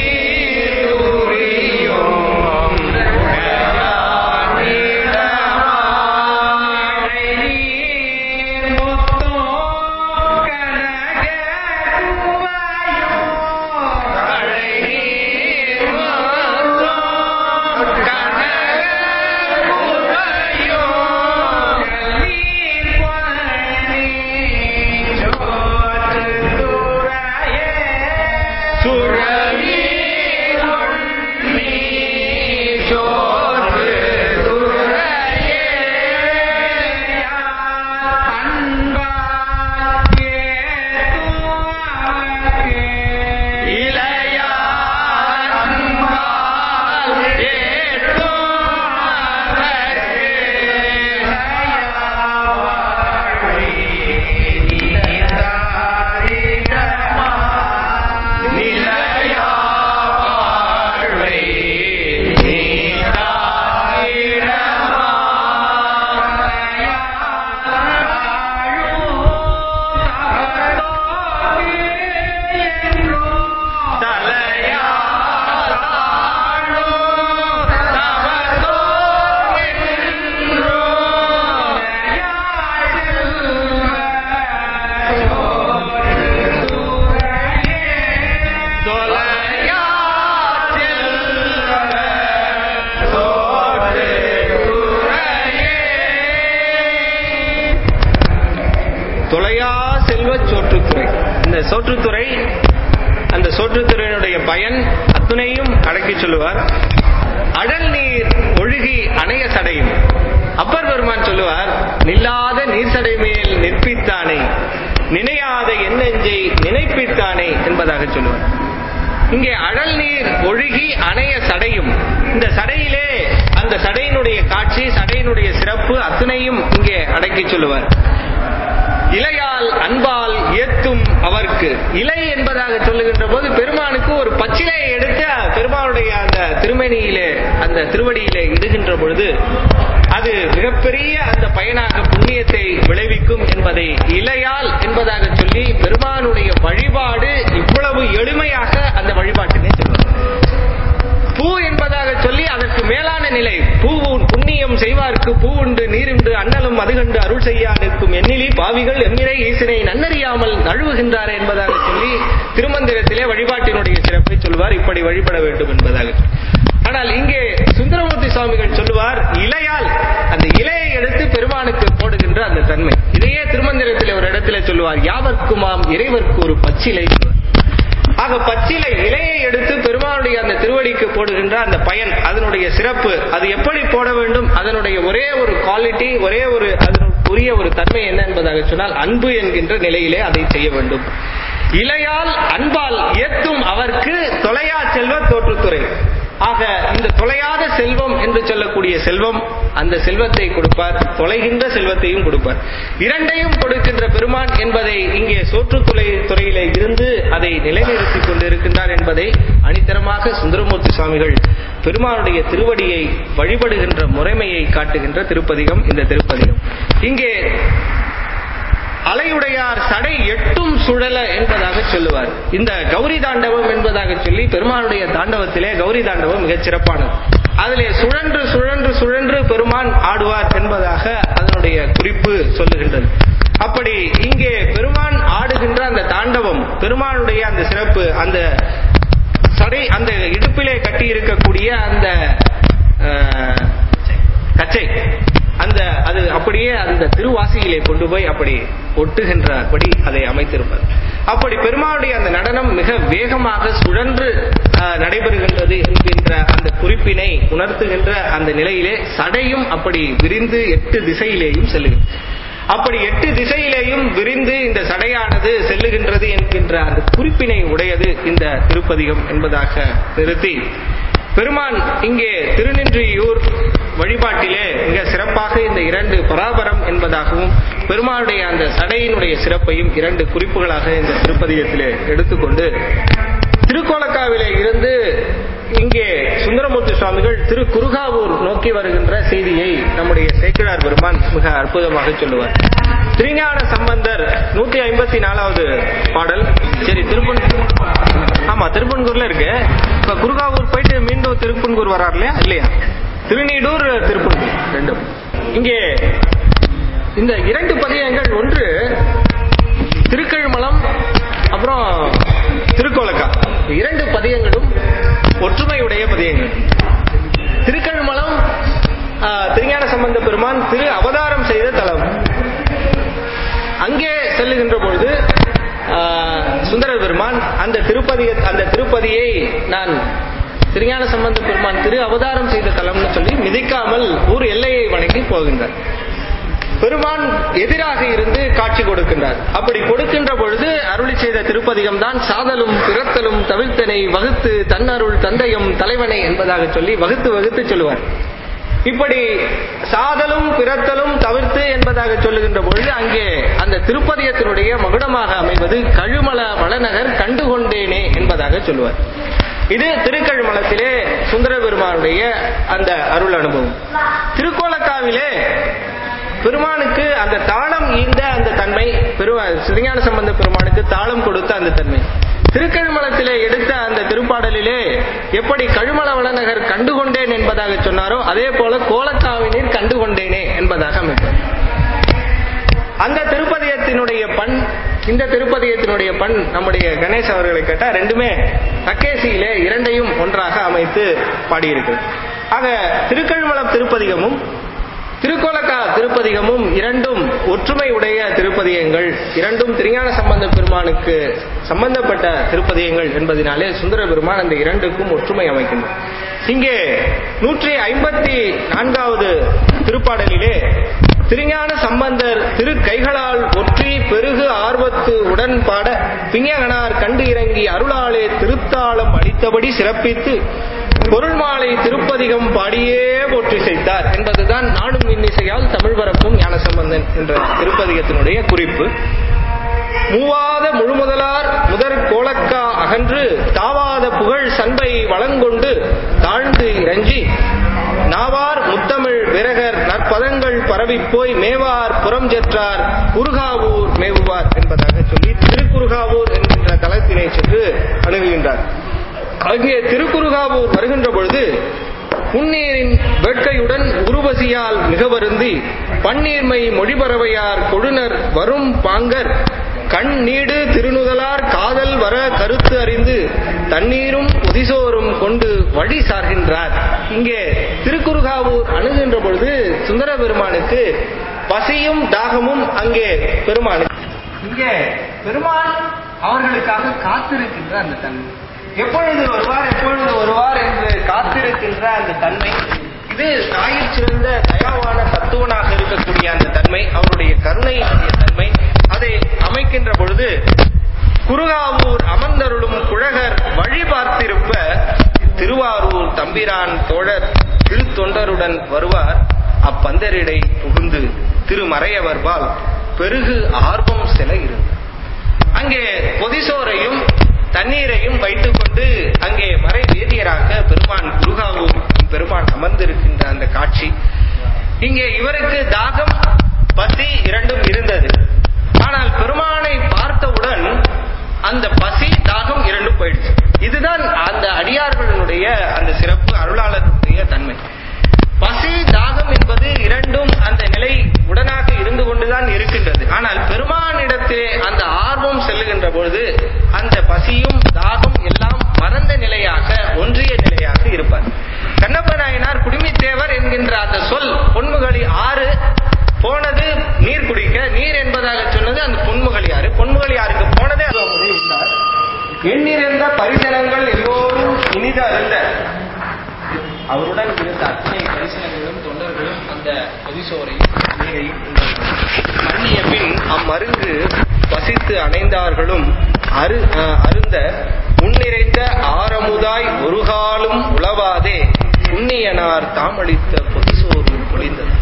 சோற்றுத்துறை அந்த சோற்றுத்துறையினுடைய பயன் அத்துணையும் அடக்கி சொல்லுவார் அடல் நீர் ஒழுகி அணைய சடையும் அப்பர் பெருமான் சொல்லுவார் நில்லாத நீர் சடை மேல் நிற்பித்தானே நினையாத எண்ணெஞ்சை நினைப்பித்தானே என்பதாக சொல்லுவார் இங்கே அடல் நீர் ஒழுகி அணைய சடையும் இந்த சடையிலே அந்த சடையினுடைய காட்சி சடையினுடைய சிறப்பு அத்துணையும் இங்கே அடக்கி சொல்லுவார் இலையால் அன்பால் ஏத்தும் அவர்க்கு இலை என்பதாக சொல்லுகின்ற போது பெருமானுக்கு ஒரு பச்சிலையை எடுத்து பெருமானுடைய அந்த திருமணியிலே அந்த திருவடியிலே இடுகின்ற பொழுது அது மிகப்பெரிய அந்த பயனாக புண்ணியத்தை விளைவிக்கும் என்பதை இலையால் என்பதாக சொல்லி பெருமானுடைய வழிபாடு இவ்வளவு எளிமையாக அந்த வழிபாட்டினை சொல்வார் பூ என்பதாக சொல்லி அதற்கு மேலான நிலை பூவும் புண்ணியம் செய்வார்க்கு பூவுண்டு நீருண்டு அண்ணலும் அதுகண்டு அருள் செய்யா நிற்கும் எண்ணிலி பாவிகள் எம்மிரை ஈசனை நன்னறியாமல் நழுவுகின்றார் என்பதாக சொல்லி திருமந்திரத்திலே வழிபாட்டினுடைய சிறப்பை சொல்வார் இப்படி வழிபட வேண்டும் என்பதாக ஆனால் இங்கே சுந்தரமூர்த்தி சுவாமிகள் சொல்லுவார் இலையால் அந்த இலையை எடுத்து பெருமானுக்கு போடுகின்ற அந்த தன்மை இதையே திருமந்திரத்திலே ஒரு இடத்துல சொல்லுவார் யாவர்க்குமாம் இறைவர்க்கு ஒரு பச்சிலை சொல்வார் ஆக பச்சிலை இலையை எடுத்து பெருமானுடைய அந்த திருவடிக்கு போடுகின்ற அந்த பயன் அதனுடைய சிறப்பு அது எப்படி போட வேண்டும் அதனுடைய ஒரே ஒரு குவாலிட்டி ஒரே ஒரு அதனுக்குரிய ஒரு தன்மை என்ன என்பதாக சொன்னால் அன்பு என்கின்ற நிலையிலே அதை செய்ய வேண்டும் இலையால் அன்பால் ஏத்தும் அவர்க்கு தொலையா செல்வ தோற்றுத்துறை ஆக இந்த தொலையாத செல்வம் என்று சொல்லக்கூடிய செல்வம் அந்த செல்வத்தை கொடுப்பார் தொலைகின்ற செல்வத்தையும் கொடுப்பார் இரண்டையும் கொடுக்கின்ற பெருமான் என்பதை இங்கே சோற்றுத்துறை துறையிலே இருந்து அதை நிலைநிறுத்திக் கொண்டிருக்கின்றார் என்பதை அணித்தரமாக சுந்தரமூர்த்தி சுவாமிகள் பெருமானுடைய திருவடியை வழிபடுகின்ற முறைமையை காட்டுகின்ற திருப்பதிகம் இந்த திருப்பதிகம் இங்கே அலையுடையார் சடை எட்டும் சுழல என்பதாக சொல்லுவார் இந்த கௌரி தாண்டவம் என்பதாக சொல்லி பெருமானுடைய தாண்டவத்திலே கௌரி தாண்டவம் மிகச் சிறப்பானது அதிலே சுழன்று சுழன்று சுழன்று பெருமான் ஆடுவார் என்பதாக அதனுடைய குறிப்பு சொல்லுகின்றது அப்படி இங்கே பெருமான் ஆடுகின்ற அந்த தாண்டவம் பெருமானுடைய அந்த சிறப்பு அந்த சடை அந்த இடுப்பிலே கட்டி இருக்கக்கூடிய அந்த அஹ், கச்சை அந்த அது அப்படியே அந்த திருவாசியிலே கொண்டு போய் அப்படி ஒட்டுகின்றபடி அதை அமைத்திருப்பார் அப்படி பெருமாளுடைய அந்த நடனம் மிக வேகமாக சுழன்று அஹ், நடைபெறுகின்றது என்கின்ற அந்த குறிப்பினை உணர்த்துகின்ற அந்த நிலையிலே சடையும் அப்படி விரிந்து எட்டு திசையிலேயும் செல்லுகிறது அப்படி எட்டு திசையிலேயும் விரிந்து இந்த சடையானது செல்லுகின்றது என்கின்ற அந்த குறிப்பினை உடையது இந்த திருப்பதிகம் என்பதாக நிறுத்தி பெருமான் இங்கே திருநின்றியூர் வழிபாட்டிலே மிக சிறப்பாக இந்த இரண்டு பராபரம் என்பதாகவும் பெருமானுடைய அந்த சடையினுடைய சிறப்பையும் இரண்டு குறிப்புகளாக இந்த திருப்பதிகத்திலே எடுத்துக்கொண்டு திருக்கோலக்காவிலே இருந்து இங்கே சுந்தரமூர்த்தி சுவாமிகள் திரு குருகாவூர் நோக்கி வருகின்ற செய்தியை நம்முடைய சேக்கிழார் பெருமான் மிக அற்புதமாக சொல்லுவார் திருஞான சம்பந்தர் நூத்தி ஐம்பத்தி நாலாவது பாடல் சரி திருப்பன் ஆமா திருப்பன்கூர்ல இருக்கு இப்ப குருகாவூர் போயிட்டு மீண்டும் திருப்பன்கூர் வரார் இல்லையா இல்லையா திருநீடூர் திருப்பன்கூர் ரெண்டும் இங்கே இந்த இரண்டு பதியங்கள் ஒன்று திருக்கழுமலம் அப்புறம் திருக்கோலக்கா இரண்டு பதியங்களும் ஒற்றுமையுடைய பதியங்கள் திருக்கழுமலம் ஆஹ், திருஞான சம்பந்த பெருமான் திரு அவதாரம் செய்த தலம் அங்கே செல்லுகின்ற பொழுது ஆஹ், சுந்தர பெருமான் அந்த திருப்பதிய அந்த திருப்பதியை நான் திருஞான சம்பந்த பெருமான் திரு அவதாரம் செய்த தலம்னு சொல்லி மிதிக்காமல் ஊர் எல்லையை வணங்கி போகின்றார் பெருமான் எதிராக இருந்து காட்சி கொடுக்கின்றார் அப்படி கொடுக்கின்ற பொழுது அருளி செய்த திருப்பதிகம் தான் சாதலும் பிறத்தலும் தவிர்த்தனை வகுத்து தன்னருள் தந்தையும் தலைவனை என்பதாக சொல்லி வகுத்து வகுத்து சொல்லுவார் இப்படி சாதலும் பிறத்தலும் தவிர்த்து என்பதாக சொல்லுகின்ற பொழுது அங்கே அந்த திருப்பதியத்தினுடைய மகுடமாக அமைவது கழுமல வளநகர் கண்டுகொண்டேனே என்பதாக சொல்லுவார் இது திருக்கழுமலத்திலே சுந்தர பெருமானுடைய அந்த அருள் அனுபவம் திருக்கோலக்காவிலே பெருமானுக்கு அந்த தாளம் ஈந்த அந்த தன்மை பெருமா சிறுஞான சம்பந்த பெருமானுக்கு தாளம் கொடுத்த அந்த தன்மை திருக்கழுமலத்திலே எடுத்த அந்த திருப்பாடலிலே எப்படி கழுமல வளநகர் கண்டுகொண்டேன் என்பதாக சொன்னாரோ அதே போல கோலக்காவினீர் கண்டுகொண்டேனே என்பதாக அமைப்பார் அந்த திருப்பதியத்தினுடைய பண் இந்த திருப்பதியத்தினுடைய பண் நம்முடைய கணேஷ் அவர்களை கேட்டா ரெண்டுமே தக்கேசியிலே இரண்டையும் ஒன்றாக அமைத்து பாடியிருக்கிறது ஆக திருக்கழுமலம் திருப்பதிகமும் திருக்கோலக்கா திருப்பதிகமும் இரண்டும் ஒற்றுமை உடைய திருப்பதிகங்கள் இரண்டும் திருஞான சம்பந்த பெருமானுக்கு சம்பந்தப்பட்ட திருப்பதிகங்கள் என்பதனாலே சுந்தர பெருமான் அந்த இரண்டுக்கும் ஒற்றுமை அமைக்கின்றார் இங்கே நூற்றி ஐம்பத்தி நான்காவது திருப்பாடலிலே திருஞான சம்பந்தர் திரு கைகளால் ஒற்றி பெருகு ஆர்வத்து உடன் பாட பிஞகனார் கண்டு இறங்கி அருளாலே திருத்தாளம் அளித்தபடி சிறப்பித்து பொருள்மாலை திருப்பதிகம் பாடியே போற்றி செய்தார் என்பதுதான் நாடும் இன்னிசையால் தமிழ் பரப்பும் ஞானசம்பந்தன் என்ற திருப்பதிகத்தினுடைய குறிப்பு மூவாத முழுமுதலார் முதற் கோலக்கா அகன்று தாவாத புகழ் சண்பை வளங்கொண்டு தாழ்ந்து இறஞ்சி நாவார் முத்தமிழ் விரகர் நற்பதங்கள் பரவிப் போய் மேவார் புறம் செற்றார் குருகாவூர் மேவுவார் என்பதாக சொல்லி திருக்குருகாவூர் என்கின்ற தலத்தினை சென்று அணுகுகின்றார் அங்கே திருக்குருகாவூர் வருகின்ற பொழுது புன்னீரின் வேட்கையுடன் உருவசியால் மிக வருந்தி பன்னீர்மை மொழிபறவையார் கொழுனர் வரும் பாங்கர் கண் நீடு திருநுதலார் காதல் வர கருத்து அறிந்து தண்ணீரும் உதிசோறும் கொண்டு வழி சார்கின்றார் இங்கே திருக்குறுகாவூர் அணுகின்ற பொழுது சுந்தர பெருமானுக்கு பசியும் தாகமும் அங்கே பெருமானுக்கு இங்கே பெருமான் அவர்களுக்காக காத்திருக்கின்ற அந்த தன்மை எப்பொழுது வருவார் எப்பொழுது வருவார் என்று காத்திருக்கின்ற அந்த தன்மை இது தாயில் சிறந்த தயாவான தத்துவனாக இருக்கக்கூடிய அந்த தன்மை அவருடைய கருணையினுடைய தன்மை அதை அமைக்கின்ற பொழுது குருகாவூர் அமர்ந்தருளும் குழகர் வழி பார்த்திருப்ப திருவாரூர் தம்பிரான் தோழர் திருத்தொண்டருடன் வருவார் அப்பந்தரிடை புகுந்து திருமறையவர்பால் பெருகு ஆர்வம் செல இருந்தார் அங்கே பொதிசோரையும் தண்ணீரையும் வைத்துக்கொண்டு அங்கே மறை வேதியராக பெருமான் குருகாவூர் பெருமான் அமர்ந்திருக்கின்ற அந்த காட்சி இங்கே இவருக்கு தாகம் பசி இரண்டும் இருந்தது ஆனால் பெருமானை பார்த்தவுடன் அந்த பசி தாகம் இரண்டும் போயிடுச்சு இதுதான் அந்த அடியார்களுடைய அந்த சிறப்பு அருளாளருடைய தன்மை பசி தாகம் என்பது இரண்டும் அந்த நிலை உடனாக இருந்து கொண்டுதான் இருக்கின்றது ஆனால் பெருமானிடத்திலே அந்த ஆர்வம் செல்லுகின்ற பொழுது அந்த பசியும் தாகம் எல்லாம் மறந்த நிலையாக ஒன்றிய நிலையாக இருப்பார் கண்ணப்ப நாயனார் குடிமித்தேவர் என்கின்ற அந்த சொல் பொன்முகலி ஆறு போனது நீர் குடிக்க நீர் என்பதாக சொன்னது அந்த பொன்முகலி ஆறு பொன்முகலி ஆறுக்கு போனதே அது உண்டார் எண்ணிறந்த பரிசனங்கள் எல்லோரும் இனித அறிந்த அவருடன் இருந்த அத்தனை பரிசனங்களும் தொண்டர்களும் அந்த பொதிசோரையும் நீரையும் உண்டார்கள். மன்னிய பின் அம்மருந்து பசித்து அணைந்தார்களும் அரு அஹ், அருந்த உன்னிறைந்த ஆரமுதாய் ஒரு காலும் உளவாதே புண்ணியனார் தாமளித்த பொதிசோறு பொழிந்தது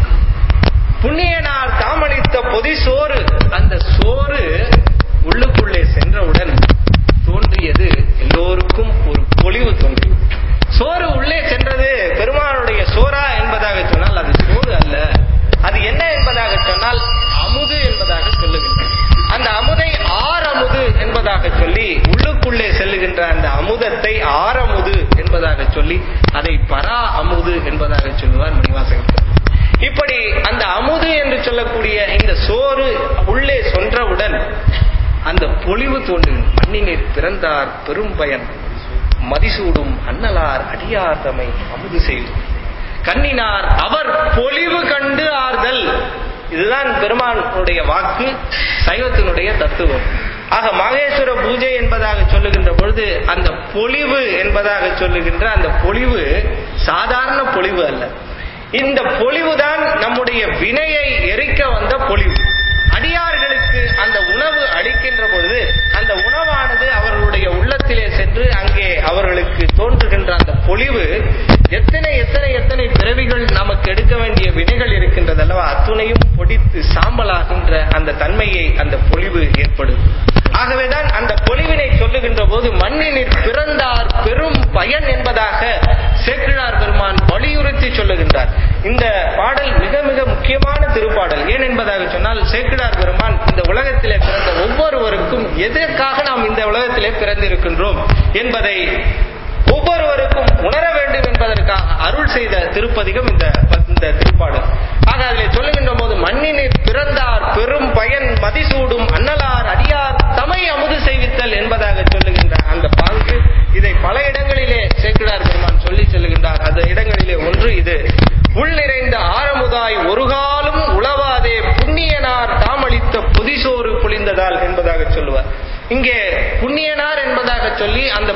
புண்ணியனார் தாமளித்த பொதிசோறு அந்த சோறு உள்ளுக்குள்ளே சென்றவுடன் தோன்றியது எல்லோருக்கும் ஒரு பொலிவு தோன்றியது சோறு உள்ளே சென்றது பெருமானுடைய சோறா என்பதாக சொன்னால் அது சோறு அல்ல அது என்ன என்பதாக சொன்னால் அமுது என்பதாக சொல்லுகின்றனர் அந்த அமுதை ஆரமுது என்பதாக சொல்லி உள்ளுக்குள்ளே செல்லுகின்ற அந்த அமுதத்தை ஆரமுது என்பதாக சொல்லி அதை பரா அமுது என்பதாக சொல்லுவார் மணிவாசகர் இப்படி அந்த அமுது என்று சொல்லக்கூடிய இந்த சோறு உள்ளே சென்றவுடன் அந்த பொலிவு தோன்றும் மண்ணினில் பிறந்தார் பெரும் பயன் மதிசூடும் அன்னலார் அடியார் தமை அமுது செய்யும் கண்ணினார் அவர் பொலிவு கண்டு ஆர்தல் இதுதான் பெருமானுடைய வாக்கு சைவத்தினுடைய தத்துவம் ஆக மகேஸ்வர பூஜை என்பதாக சொல்லுகின்ற பொழுது அந்த பொலிவு என்பதாக சொல்லுகின்ற அந்த பொலிவு சாதாரண பொலிவு அல்ல இந்த பொலிவுதான் நம்முடைய வினையை எரிக்க வந்த பொலிவு அடியார்களுக்கு அந்த உணவு அளிக்கின்ற பொழுது அந்த உணவானது அவர்களுடைய உள்ளத்திலே சென்று அங்கே அவர்களுக்கு தோன்றுகின்ற அந்த பொலிவு எத்தனை எத்தனை எத்தனை பிறவிகள் நமக்கு எடுக்க வேண்டிய வினைகள் இருக்கின்றது அல்லவா அத்துணையும் பொடித்து சாம்பலாகின்ற அந்த தன்மையை அந்த பொலிவு ஏற்படும் ஆகவேதான் அந்த பொலிவினை சொல்லுகின்ற போது மண்ணினில் பிறந்தார் பெரும் பயன் என்பதாக சேக்கிழார் பெருமான் வலியுறுத்தி சொல்லுகின்றார் இந்த பாடல் மிக மிக முக்கியமான திருப்பாடல் ஏன் என்பதாக சொன்னால் சேக்கிழார் பெருமான் இந்த உலகத்திலே பிறந்த ஒவ்வொருவருக்கும் எதற்காக நாம் இந்த உலகத்திலே பிறந்திருக்கின்றோம் என்பதை ஒவ்வொருவருக்கும் உணர வேண்டும் என்பதற்காக அருள் செய்த திருப்பதிகம் இந்த இந்த திருப்பாடல் ஆக அதில் சொல்லுகின்ற போது மண்ணினில் பிறந்தார் பெரும் பயன் மதிசூடும் அன்னலார் அடியார் தமை அமுது செய்வித்தல் என்பதாக சொல்லுகின்ற அந்த பாங்கு இதை பல இடங்களிலே சேக்கிழார் பெருமான் சொல்லி செல்லுகின்றார் அந்த இடங்களிலே ஒன்று இது உள் நிறைந்த ஆரமுதாய் ஒருகா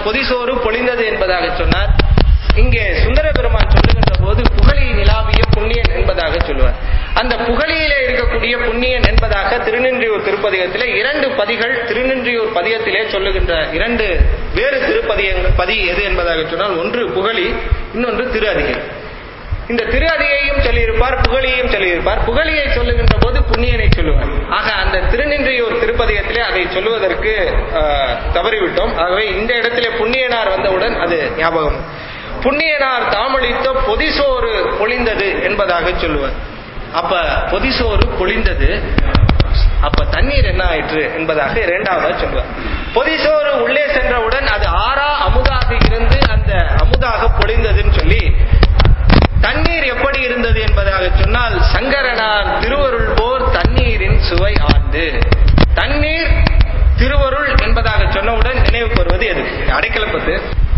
பொதிசோறு பொழிந்தது என்பதாக சொன்னார் இங்கே சுந்தர பெருமான் சொல்லுகின்ற போது புகழி நிலாவிய புண்ணியன் என்பதாக சொல்லுவார் அந்த புகழியிலே இருக்கக்கூடிய புண்ணியன் என்பதாக திருநின்றியூர் திருப்பதிகத்திலே இரண்டு பதிகள் திருநின்றியூர் பதிகத்திலே சொல்லுகின்ற இரண்டு வேறு திருப்பதியங்கள் பதி எது என்பதாக சொன்னால் ஒன்று புகழி இன்னொன்று திரு அதிகை இந்த திரு அதிகையும் சொல்லியிருப்பார் புகழியையும் சொல்லியிருப்பார் புகழியை சொல்லுகின்ற போது புண்ணியனை சொல்லுவார் ஆக அந்த திருநின்றியூர் திருப்பதிகத்திலே அதை சொல்லுவதற்கு ஆஹ், தவறிவிட்டோம் ஆகவே இந்த இடத்திலே புண்ணியனார் வந்தவுடன் அது ஞாபகம் புண்ணியனார் தாமளித்த பொதிசோறு பொழிந்தது என்பதாக சொல்லுவார் அப்ப பொதிசோறு பொழிந்தது அப்ப தண்ணீர் என்ன ஆயிற்று என்பதாக இரண்டாவதாக சொல்லுவார் பொதிசோறு உள்ளே சென்றவுடன் அது ஆறா அமுதாக இருந்து அந்த அமுதாக பொழிந்ததுன்னு சொல்லி தண்ணீர் எப்படி இருந்தது என்பதாக சொன்னால் சங்கரனார் திருவருள் போர் தண்ணீரின் சுவை ஆண்டு தண்ணீர் திருவருள் என்பதாக சொன்னவுடன் நினைவுக்கு வருவது எது அடைக்கலப்பத்து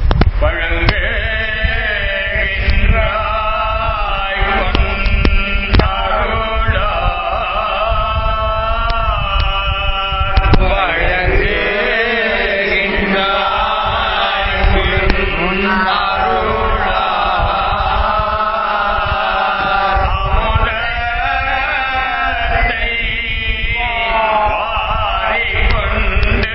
வழங்குகின்றாய் கொண்டாருளார். அமுதத்தை வாரிக்கொண்டு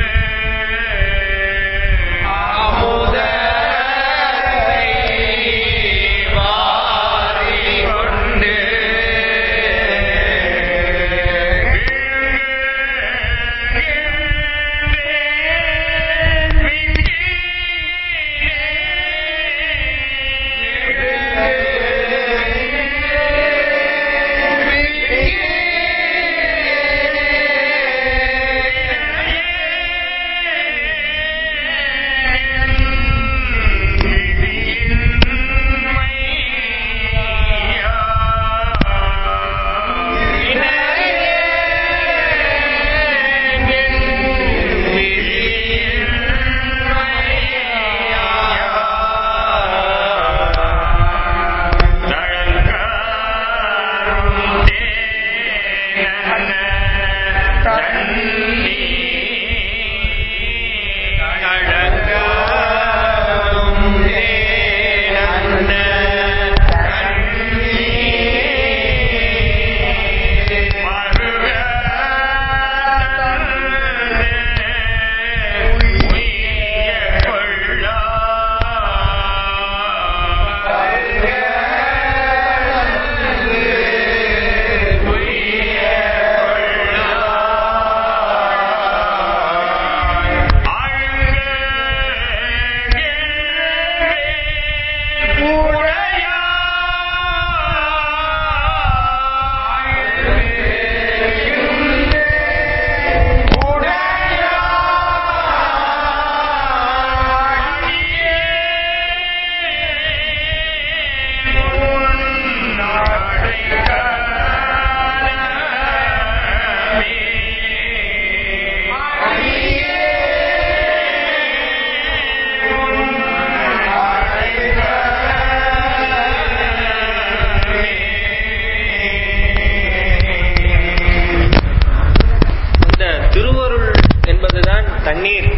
அந்த திருவருள் என்பதுதான் தண்ணீர்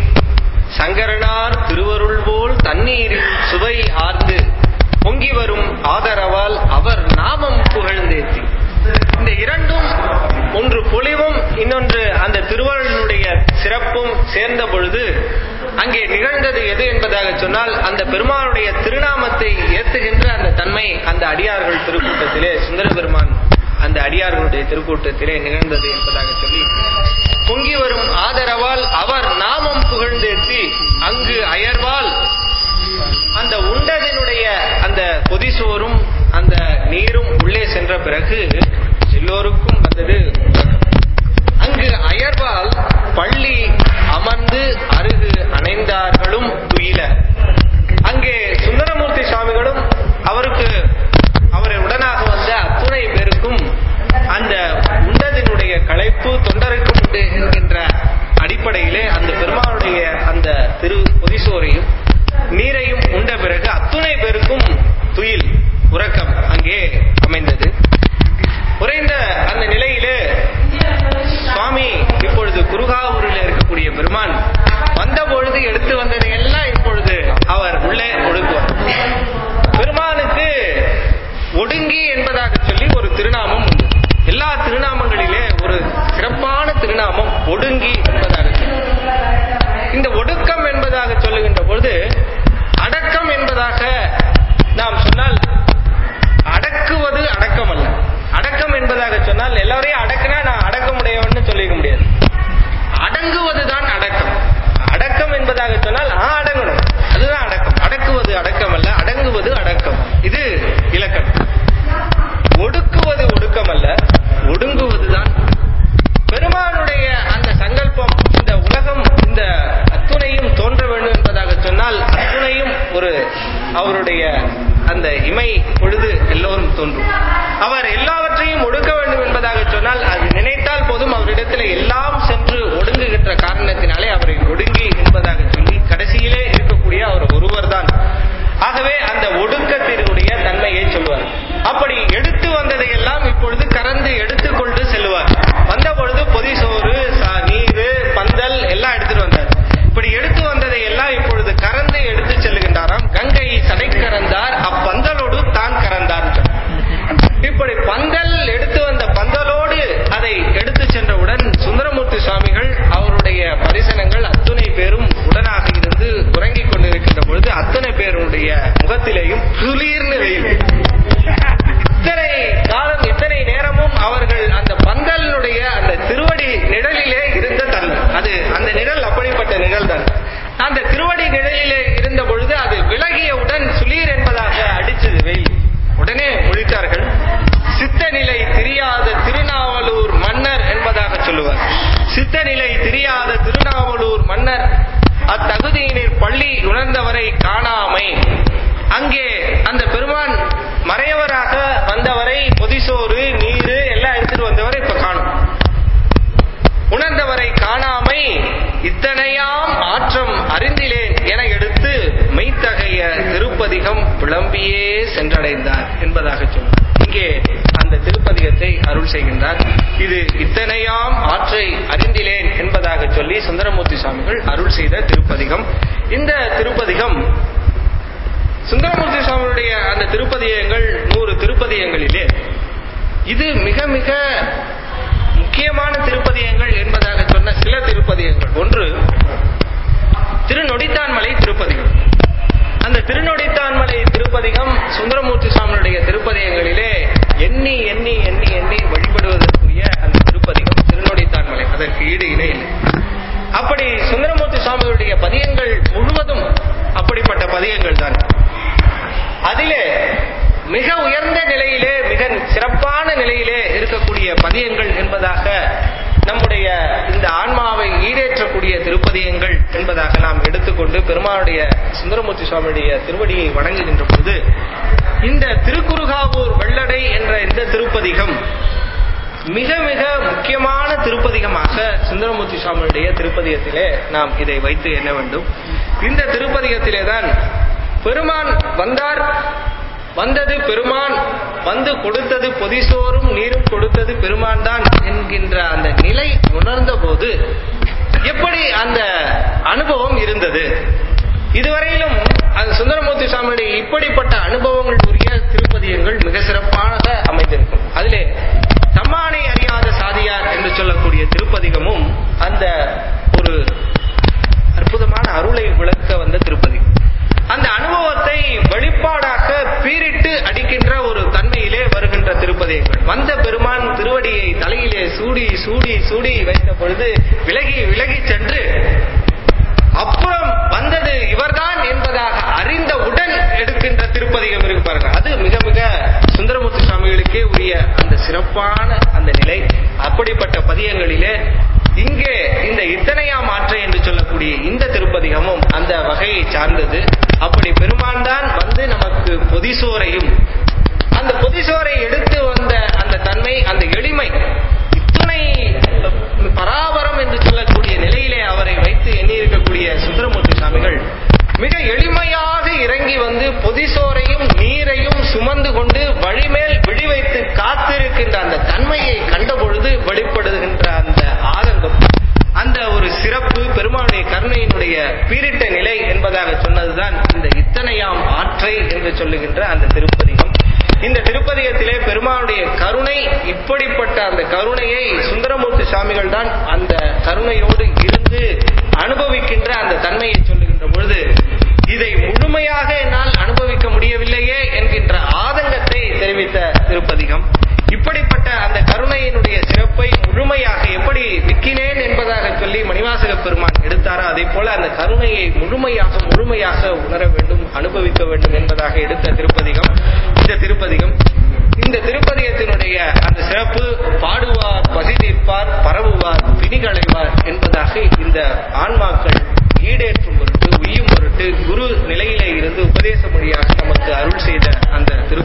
சங்கரனார் திருவருள் போல் தண்ணீரின் சுவை ஆர்ந்து பொங்கி வரும் ஆதரவால் அவர் நாமம் புகழ்ந்தேத்தி இந்த இரண்டும் ஒன்று பொலிவும் இன்னொன்று அந்த திருவருளினுடைய சிறப்பும் சேர்ந்த பொழுது அங்கே நிகழ்ந்தது எது என்பதாக சொன்னால் அந்த பெருமானுடைய திருநாமத்தை ஏத்துகின்ற அந்த தன்மை அந்த அடியார்கள் திருக்கூட்டத்திலே சுந்தர பெருமான் அந்த அடியார்களுடைய திருக்கூட்டத்திலே நிகழ்ந்தது என்பதாக சொல்லி பொங்கி வரும் ஆதரவால் அவர் நாமம் புகழ்ந்தேத்தி அங்கு அயர்வால் அந்த உண்டதினுடைய அந்த பொதிசோறும் அந்த நீரும் உள்ளே சென்ற பிறகு எல்லோருக்கும் வந்தது உறக்கம். அங்கு அயர்வால் பள்ளி அமர்ந்து அருகு அணைந்தார்களும் துயில அங்கே சுந்தரமூர்த்தி சுவாமிகளும் அவருக்கு அவரை உடனாக வந்த அத்துணை பேருக்கும் அந்த உண்டதினுடைய களைப்பு தொண்டருக்கு உண்டு என்கின்ற அடிப்படையிலே அந்த பெருமானுடைய அந்த திரு பொதிசோரையும் அவருடைய அந்த இமை பொழுது எல்லோரும் தோன்றும் அவர் எல்லாவற்றையும் ஒடுக்க வேண்டும் என்பதாக சொன்னால் அது நினைத்தால் போதும் அவரிடத்தில் எல்லாம் சென்று ஒடுங்குகின்ற காரணத்தினாலே அவரை ஒடுங்கி என்பதாக சொல்லி கடைசியிலே இருக்கக்கூடிய அவர் ஒருவர்தான் ஆகவே அந்த ஒடுக்கத்தினுடைய தன்மையை சொல்வார் அப்படி எடுத்து வந்ததை எல்லாம் இப்பொழுது கறந்து எடுத்துக்கொண்டு செல்வார் வந்த பொழுது பொதி சோறு சா- நீர் பந்தல் எல்லாம் எடுத்துட்டு வந்தார் இப்படி எடுத்து வந்ததை எல்லாம் இப்பொழுது கறந்து எடுத்து செல்லுகின்றாராம் கங்கை சடை கறந்தார் அப்பந்தலோடு தான் கறந்தார் இப்படி பந்தல் எடுத்து வந்த பந்தலோடு அதை எடுத்து சென்றவுடன் சுந்தரமூர்த்தி சுவாமிகள் அவருடைய பரிசனங்கள் அத்துணை பேரும் உடனாக இருந்து உறங்கிக் கொண்டிருக்கின்ற பொழுது அத்தனை பேருடைய முகத்திலேயும் குளிர்னு வெயில் இத்தனை காலம் இத்தனை நேரமும் அவர்கள் அந்த பந்தலினுடைய அந்த திருவடி நிழலிலே இருந்த தன்மை அது அந்த நிழல் அப்படிப்பட்ட நிழல் தான் அந்த திருவடி நிழலிலே இருந்த பொழுது அது விலகியவுடன் சுளீர் என்பதாக அடிச்சது வெயில் உடனே முழித்தார்கள் சித்த நிலை தெரியாத திருநாவலூர் மன்னர் என்பதாக சொல்லுவார் சித்த நிலை தெரியாத திருநாவலூர் மன்னர் அத்தகுதியினர் பள்ளி உணர்ந்தவரை காணாமை அங்கே அந்த பெருமான் மறையவராக வந்தவரை பொதிசோறு நீரு எல்லாம் எடுத்துட்டு வந்தவரை இப்ப காணும் உணர்ந்தவரை காணாமை இத்தனையாம் மாற்றம் அறிந்திலேன் என எடுத்து மெய்த்தகைய திருப்பதிகம் விளம்பியே சென்றடைந்தார் என்பதாக சொன்னார் இங்கே அந்த திருப்பதிகத்தை அருள் செய்கின்றார் இது இத்தனையாம் ஆற்றை அறிந்திலேன் என்பதாக சொல்லி சுந்தரமூர்த்தி சுவாமிகள் அருள் செய்த திருப்பதிகம் இந்த திருப்பதிகம் சுந்தரமூர்த்தி சுவாமியுடைய அந்த திருப்பதிகங்கள் நூறு திருப்பதிகங்களிலே இது மிக மிக முக்கியமான திருப்பதிகங்கள் என்பதாக சொன்ன சில திருப்பதிகங்கள் ஒன்று திருநொடித்தான்மலை திருப்பதிகம் அந்த திருநொடித்தான்மலை திருப்பதிகம் சுந்தரமூர்த்தி சுவாமியுடைய திருப்பதிகங்களிலே எண்ணி எண்ணி எண்ணி எண்ணி வழிபடுவதற்குரிய அந்த திருப்பதிகம் திருநொடித்தான்மலை அதற்கு ஈடு இணை இல்லை அப்படி சுந்தரமூர்த்தி சுவாமியுடைய பதியங்கள் முழுவதும் அப்படிப்பட்ட பதியங்கள் தான் அதிலே மிக உயர்ந்த நிலையிலே மிக சிறப்பான நிலையிலே இருக்கக்கூடிய பதியங்கள் என்பதாக நம்முடைய இந்த ஆன்மாவை ஈடேற்றக்கூடிய திருப்பதியங்கள் என்பதாக நாம் எடுத்துக்கொண்டு பெருமானுடைய சுந்தரமூர்த்தி சுவாமியுடைய திருவடியை வணங்குகின்ற பொழுது இந்த திருக்குறுகாவூர் வெள்ளடை என்ற இந்த திருப்பதிகம் மிக மிக முக்கியமான திருப்பதிகமாக சுந்தரமூர்த்தி சுவாமியுடைய திருப்பதிகத்திலே நாம் இதை வைத்து எண்ண வேண்டும் இந்த திருப்பதிகத்திலே தான் பெருமான் வந்தார் வந்தது பெருமான் வந்து கொடுத்தது பொதிசோறும் நீரும் கொடுத்தது பெருமான் தான் என்கின்ற அந்த நிலை உணர்ந்த போது எப்படி அந்த அனுபவம் இருந்தது இதுவரையிலும் அந்த சுந்தரமூர்த்தி சுவாமியுடைய இப்படிப்பட்ட அனுபவங்கள் உரிய திருப்பதியங்கள் மிக சிறப்பாக அமைந்திருக்கும் அதிலே தம்மானை அறியாத சாதியார் என்று சொல்லக்கூடிய திருப்பதிகமும் அந்த ஒரு அற்புதமான அருளை விளக்க வந்த திருப்பதிகம் அந்த அனுபவத்தை வெளிப்பாடாக பீரிட்டு அடிக்கின்ற ஒரு தன்மையிலே வருகின்ற திருப்பதியங்கள் வந்த பெருமான் திருவடியை தலையிலே சூடி சூடி சூடி வைத்த பொழுது விலகி விலகி சென்று அப்புறம் வந்தது இவர்தான் என்பதாக அறிந்தவுடன் எடுக்கின்ற திருப்பதிகம் இருக்கு பாருங்க அது மிக மிக சுந்தரமூர்த்தி சுவாமிகளுக்கே உரிய அந்த சிறப்பான அந்த நிலை அப்படிப்பட்ட பதியங்களிலே இங்கே இந்த இத்தனையாம் ஆற்றை என்று சொல்லக்கூடிய இந்த திருப்பதிகமும் அந்த வகையை சார்ந்தது அப்படி பெருமான் தான் வந்து நமக்கு பொதிசோரையும் அந்த பொதிசோரை எடுத்து வந்த அந்த தன்மை அந்த எளிமை இத்துணை பராபரம் என்று சொல்லக்கூடிய நிலையிலே அவரை வைத்து எண்ணியிருக்கக்கூடிய சுந்தரமூர்த்தி சுவாமிகள் மிக எளிமையாக இறங்கி வந்து பொதிசோரையும் நீரையும் சுமந்து கொண்டு வழிமேல் விழி வைத்து காத்திருக்கின்ற அந்த தன்மையை கண்ட பொழுது வெளிப்படுகின்ற அந்த ஆதங்கம் அந்த ஒரு சிறப்பு பெருமானுடைய கருணையினுடைய பீரிட்ட நிலை என்பதாக சொன்னதுதான் இந்த இத்தனையாம் ஆற்றை என்று சொல்லுகின்ற அந்த திருப்பதிகம் இந்த திருப்பதிகத்திலே பெருமானுடைய கருணை இப்படிப்பட்ட அந்த கருணையை சுந்தரமூர்த்தி சுவாமிகள் தான் அந்த கருணையோடு இருந்து அனுபவிக்கின்ற அந்த தன்மையை சொல்லுகின்ற பொழுது இதை முழுமையாக என்னால் அனுபவிக்க முடியவில்லையே என்கின்ற ஆதங்கத்தை தெரிவித்த திருப்பதிகம் இப்படிப்பட்ட அந்த கருணையினுடைய சிறப்பை முழுமையாக எப்படி விக்கினேன் என்பதாக சொல்லி மணிவாசக பெருமான் எடுத்தாரோ அதே போல அந்த கருணையை முழுமையாக முழுமையாக உணர வேண்டும் அனுபவிக்க வேண்டும் என்பதாக எடுத்த திருப்பதிகம் இந்த திருப்பதிகம் இந்த திருப்பதிகத்தினுடைய அந்த சிறப்பு பாடுவார் பசி தீர்ப்பார் பரவுவார் பிணிகளைவார் என்பதாக இந்த ஆன்மாக்கள் ஈடேற்றும் பொருட்டு உய்யும் பொருட்டு குரு நிலையிலே இருந்து உபதேச மொழியாக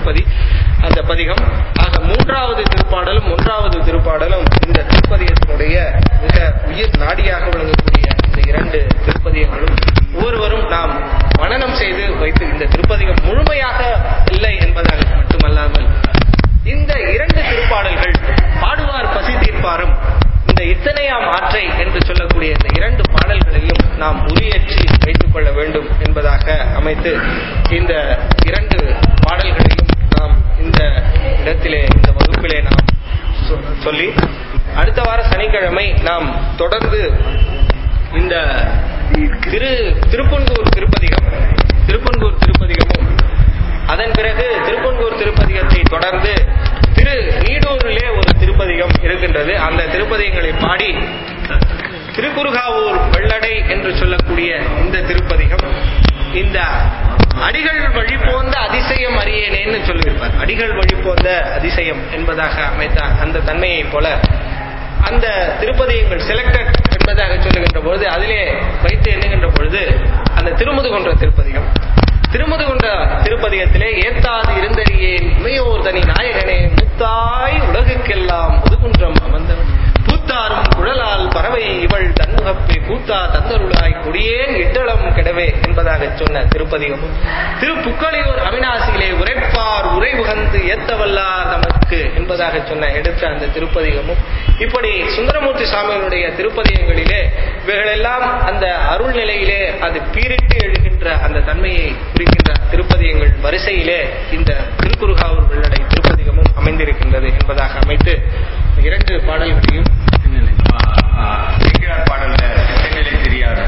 திருப்பதி அந்த பதிகம் ஆக மூன்றாவது திருப்பாடலும் ஒன்றாவது திருப்பாடலும் இந்த திருப்பதிகத்தினுடைய மிக உயிர் நாடியாக விளங்கக்கூடிய இந்த இரண்டு திருப்பதிகங்களும் ஒவ்வொருவரும் நாம் மனனம் செய்து வைத்து இந்த திருப்பதிகம் முழுமையாக இல்லை என்பதால் மட்டுமல்லாமல் இந்த இரண்டு திருப்பாடல்கள் பாடுவார் பசி தீர்ப்பாரும் இந்த இத்தனையாம் ஆற்றை என்று சொல்லக்கூடிய இந்த இரண்டு பாடல்களையும் நாம் உரியேற்றி வைத்துக் கொள்ள வேண்டும் என்பதாக அமைத்து இந்த இரண்டு பாடல்களையும் நாம் இந்த இடத்திலே இந்த வகுப்பிலே நாம் சொ- சொல்லி அடுத்த வார சனிக்கிழமை நாம் தொடர்ந்து இந்த திரு திருப்பன்கூர் திருப்பதிகம் திருப்பன்கூர் திருப்பதிகமும் அதன் பிறகு திருப்பன்கூர் திருப்பதிகத்தை தொடர்ந்து திரு நீடூரிலே ஒரு திருப்பதிகம் இருக்கின்றது அந்த திருப்பதிகங்களை பாடி திருக்குறுகாவூர் வெள்ளடை என்று சொல்லக்கூடிய இந்த திருப்பதிகம் இந்த அடிகள் வழி போந்த அதிசயம் அறியேனேன்னு சொல்லியிருப்பார் அடிகள் வழி போந்த அதிசயம் என்பதாக அமைத்த அந்த தன்மையைப் போல அந்த திருப்பதியங்கள் செலக்டட் என்பதாக சொல்லுகின்ற பொழுது அதிலே வைத்து எண்ணுகின்ற பொழுது அந்த திருமுதுகுன்ற திருப்பதிகம் திருமுதுகுன்ற திருப்பதிகத்திலே ஏத்தாது இருந்தறியேன் இமையோர் தனி நாயகனே முத்தாய் உலகுக்கெல்லாம் முதுகுன்றம் அமர்ந்தவன் பூத்தாரும் குழலால் பறவை இவள் தன்முகப்பே கூத்தா தந்தருளாய் கொடியேன் இட்டளம் கெடவே என்பதாக சொன்ன திருப்பதிகமும் திரு புக்களியூர் அவிநாசியிலே உரைப்பார் உரை உகந்து ஏத்தவல்லார் நமக்கு என்பதாக சொன்ன எடுத்த அந்த திருப்பதிகமும் இப்படி சுந்தரமூர்த்தி சுவாமிகளுடைய திருப்பதிகங்களிலே இவைகளெல்லாம் அந்த அருள் நிலையிலே அது பீரிட்டு எழுகின்ற அந்த தன்மையை குறிக்கின்ற திருப்பதிகங்கள் வரிசையிலே இந்த திருக்குறுகாவூர் வெள்ளடை திருப்பதிகமும் அமைந்திருக்கின்றது என்பதாக அமைத்து இரண்டு பாடல்களையும் சிங்கார் பாடல்ல சித்தநிலை தெரியாது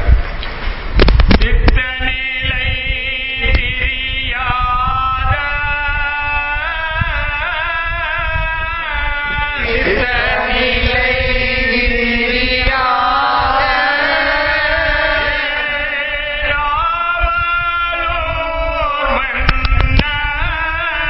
சித்தநிலை தெரியாத சித்தநிலை தெரியாத ராவலூர் மன்னா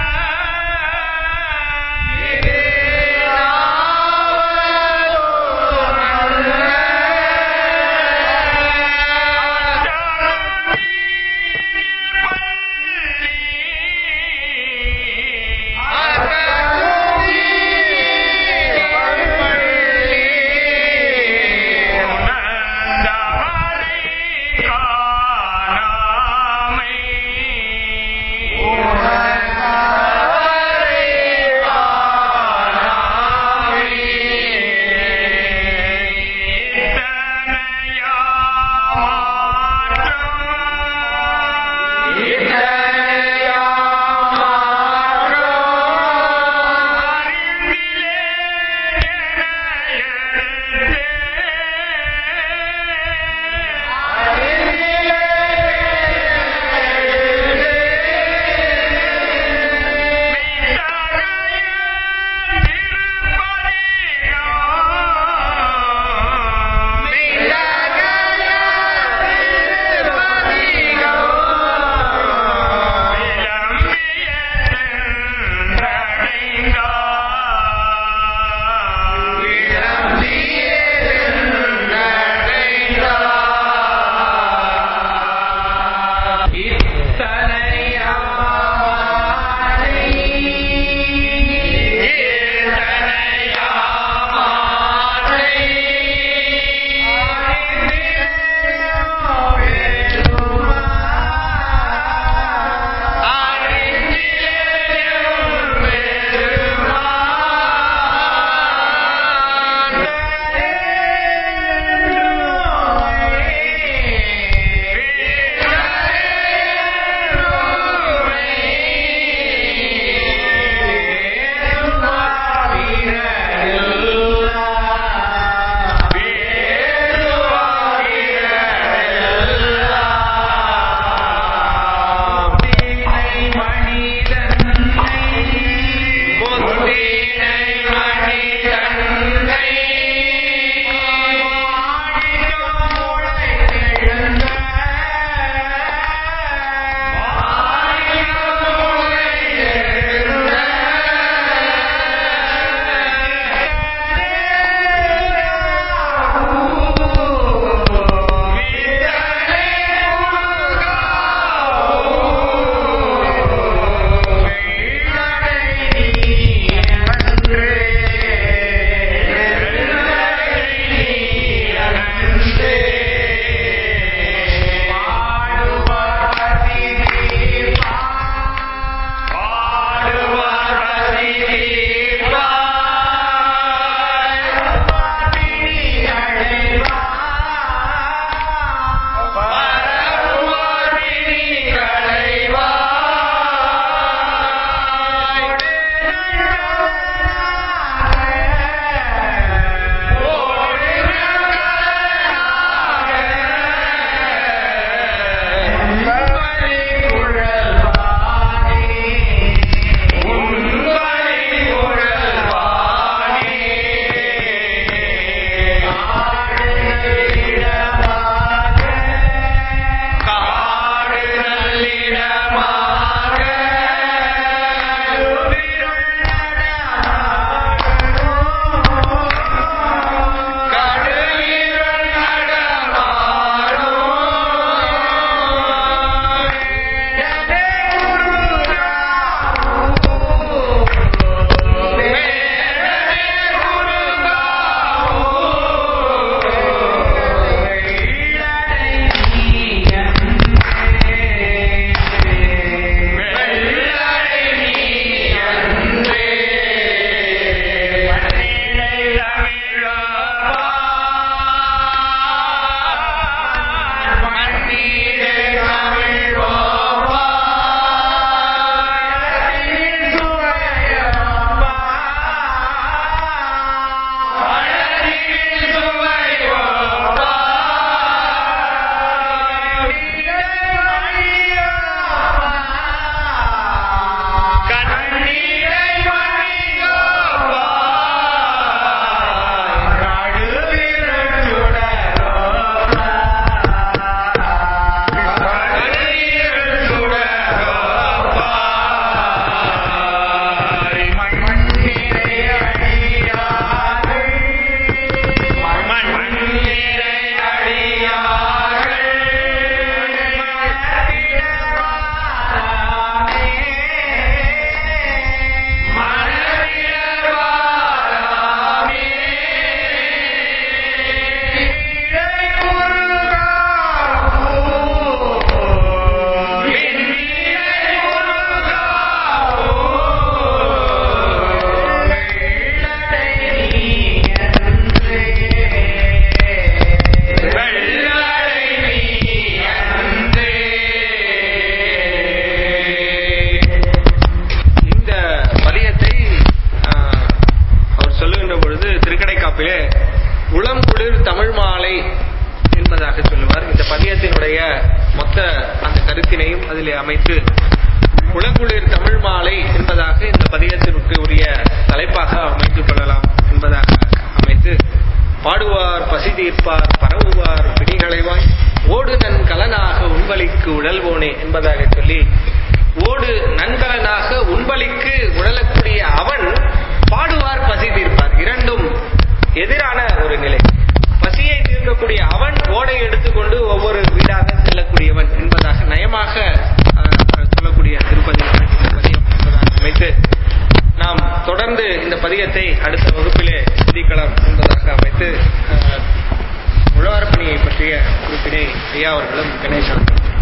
அதிலே அமைத்து உலகுளிர் தமிழ் மாலை என்பதாக இந்த பதிகத்திற்கு உரிய தலைப்பாக அமைத்துக் கொள்ளலாம் என்பதாக அமைத்து பாடுவார் பசி தீர்ப்பார் பரவுவார் பிடிகளைவாய் ஓடு நன் கலனாக உண்பலிக்கு உழல்வோனே என்பதாக சொல்லி ஓடு நன்கலனாக உண்பலிக்கு உழலக்கூடிய அவன் பாடுவார் பசி தீர்ப்பார் இரண்டும் எதிரான ஒரு நிலை பசியை தீர்க்கக்கூடிய அவன் ஓடை எடுத்துக்கொண்டு ஒவ்வொரு வீடாக செல்லக்கூடியவன் என்பதாக நயமாக அஹ், சொல்லக்கூடிய திருப்பதி இந்த பதியம் என்பதாக அமைத்து நாம் தொடர்ந்து இந்த பதிகத்தை அடுத்த வகுப்பிலே சிந்திக்கலாம் என்பதாக அமைத்து அஹ், உழவார் பணியை பற்றிய குறிப்பினை ஐயா அவர்களும் கணேசன்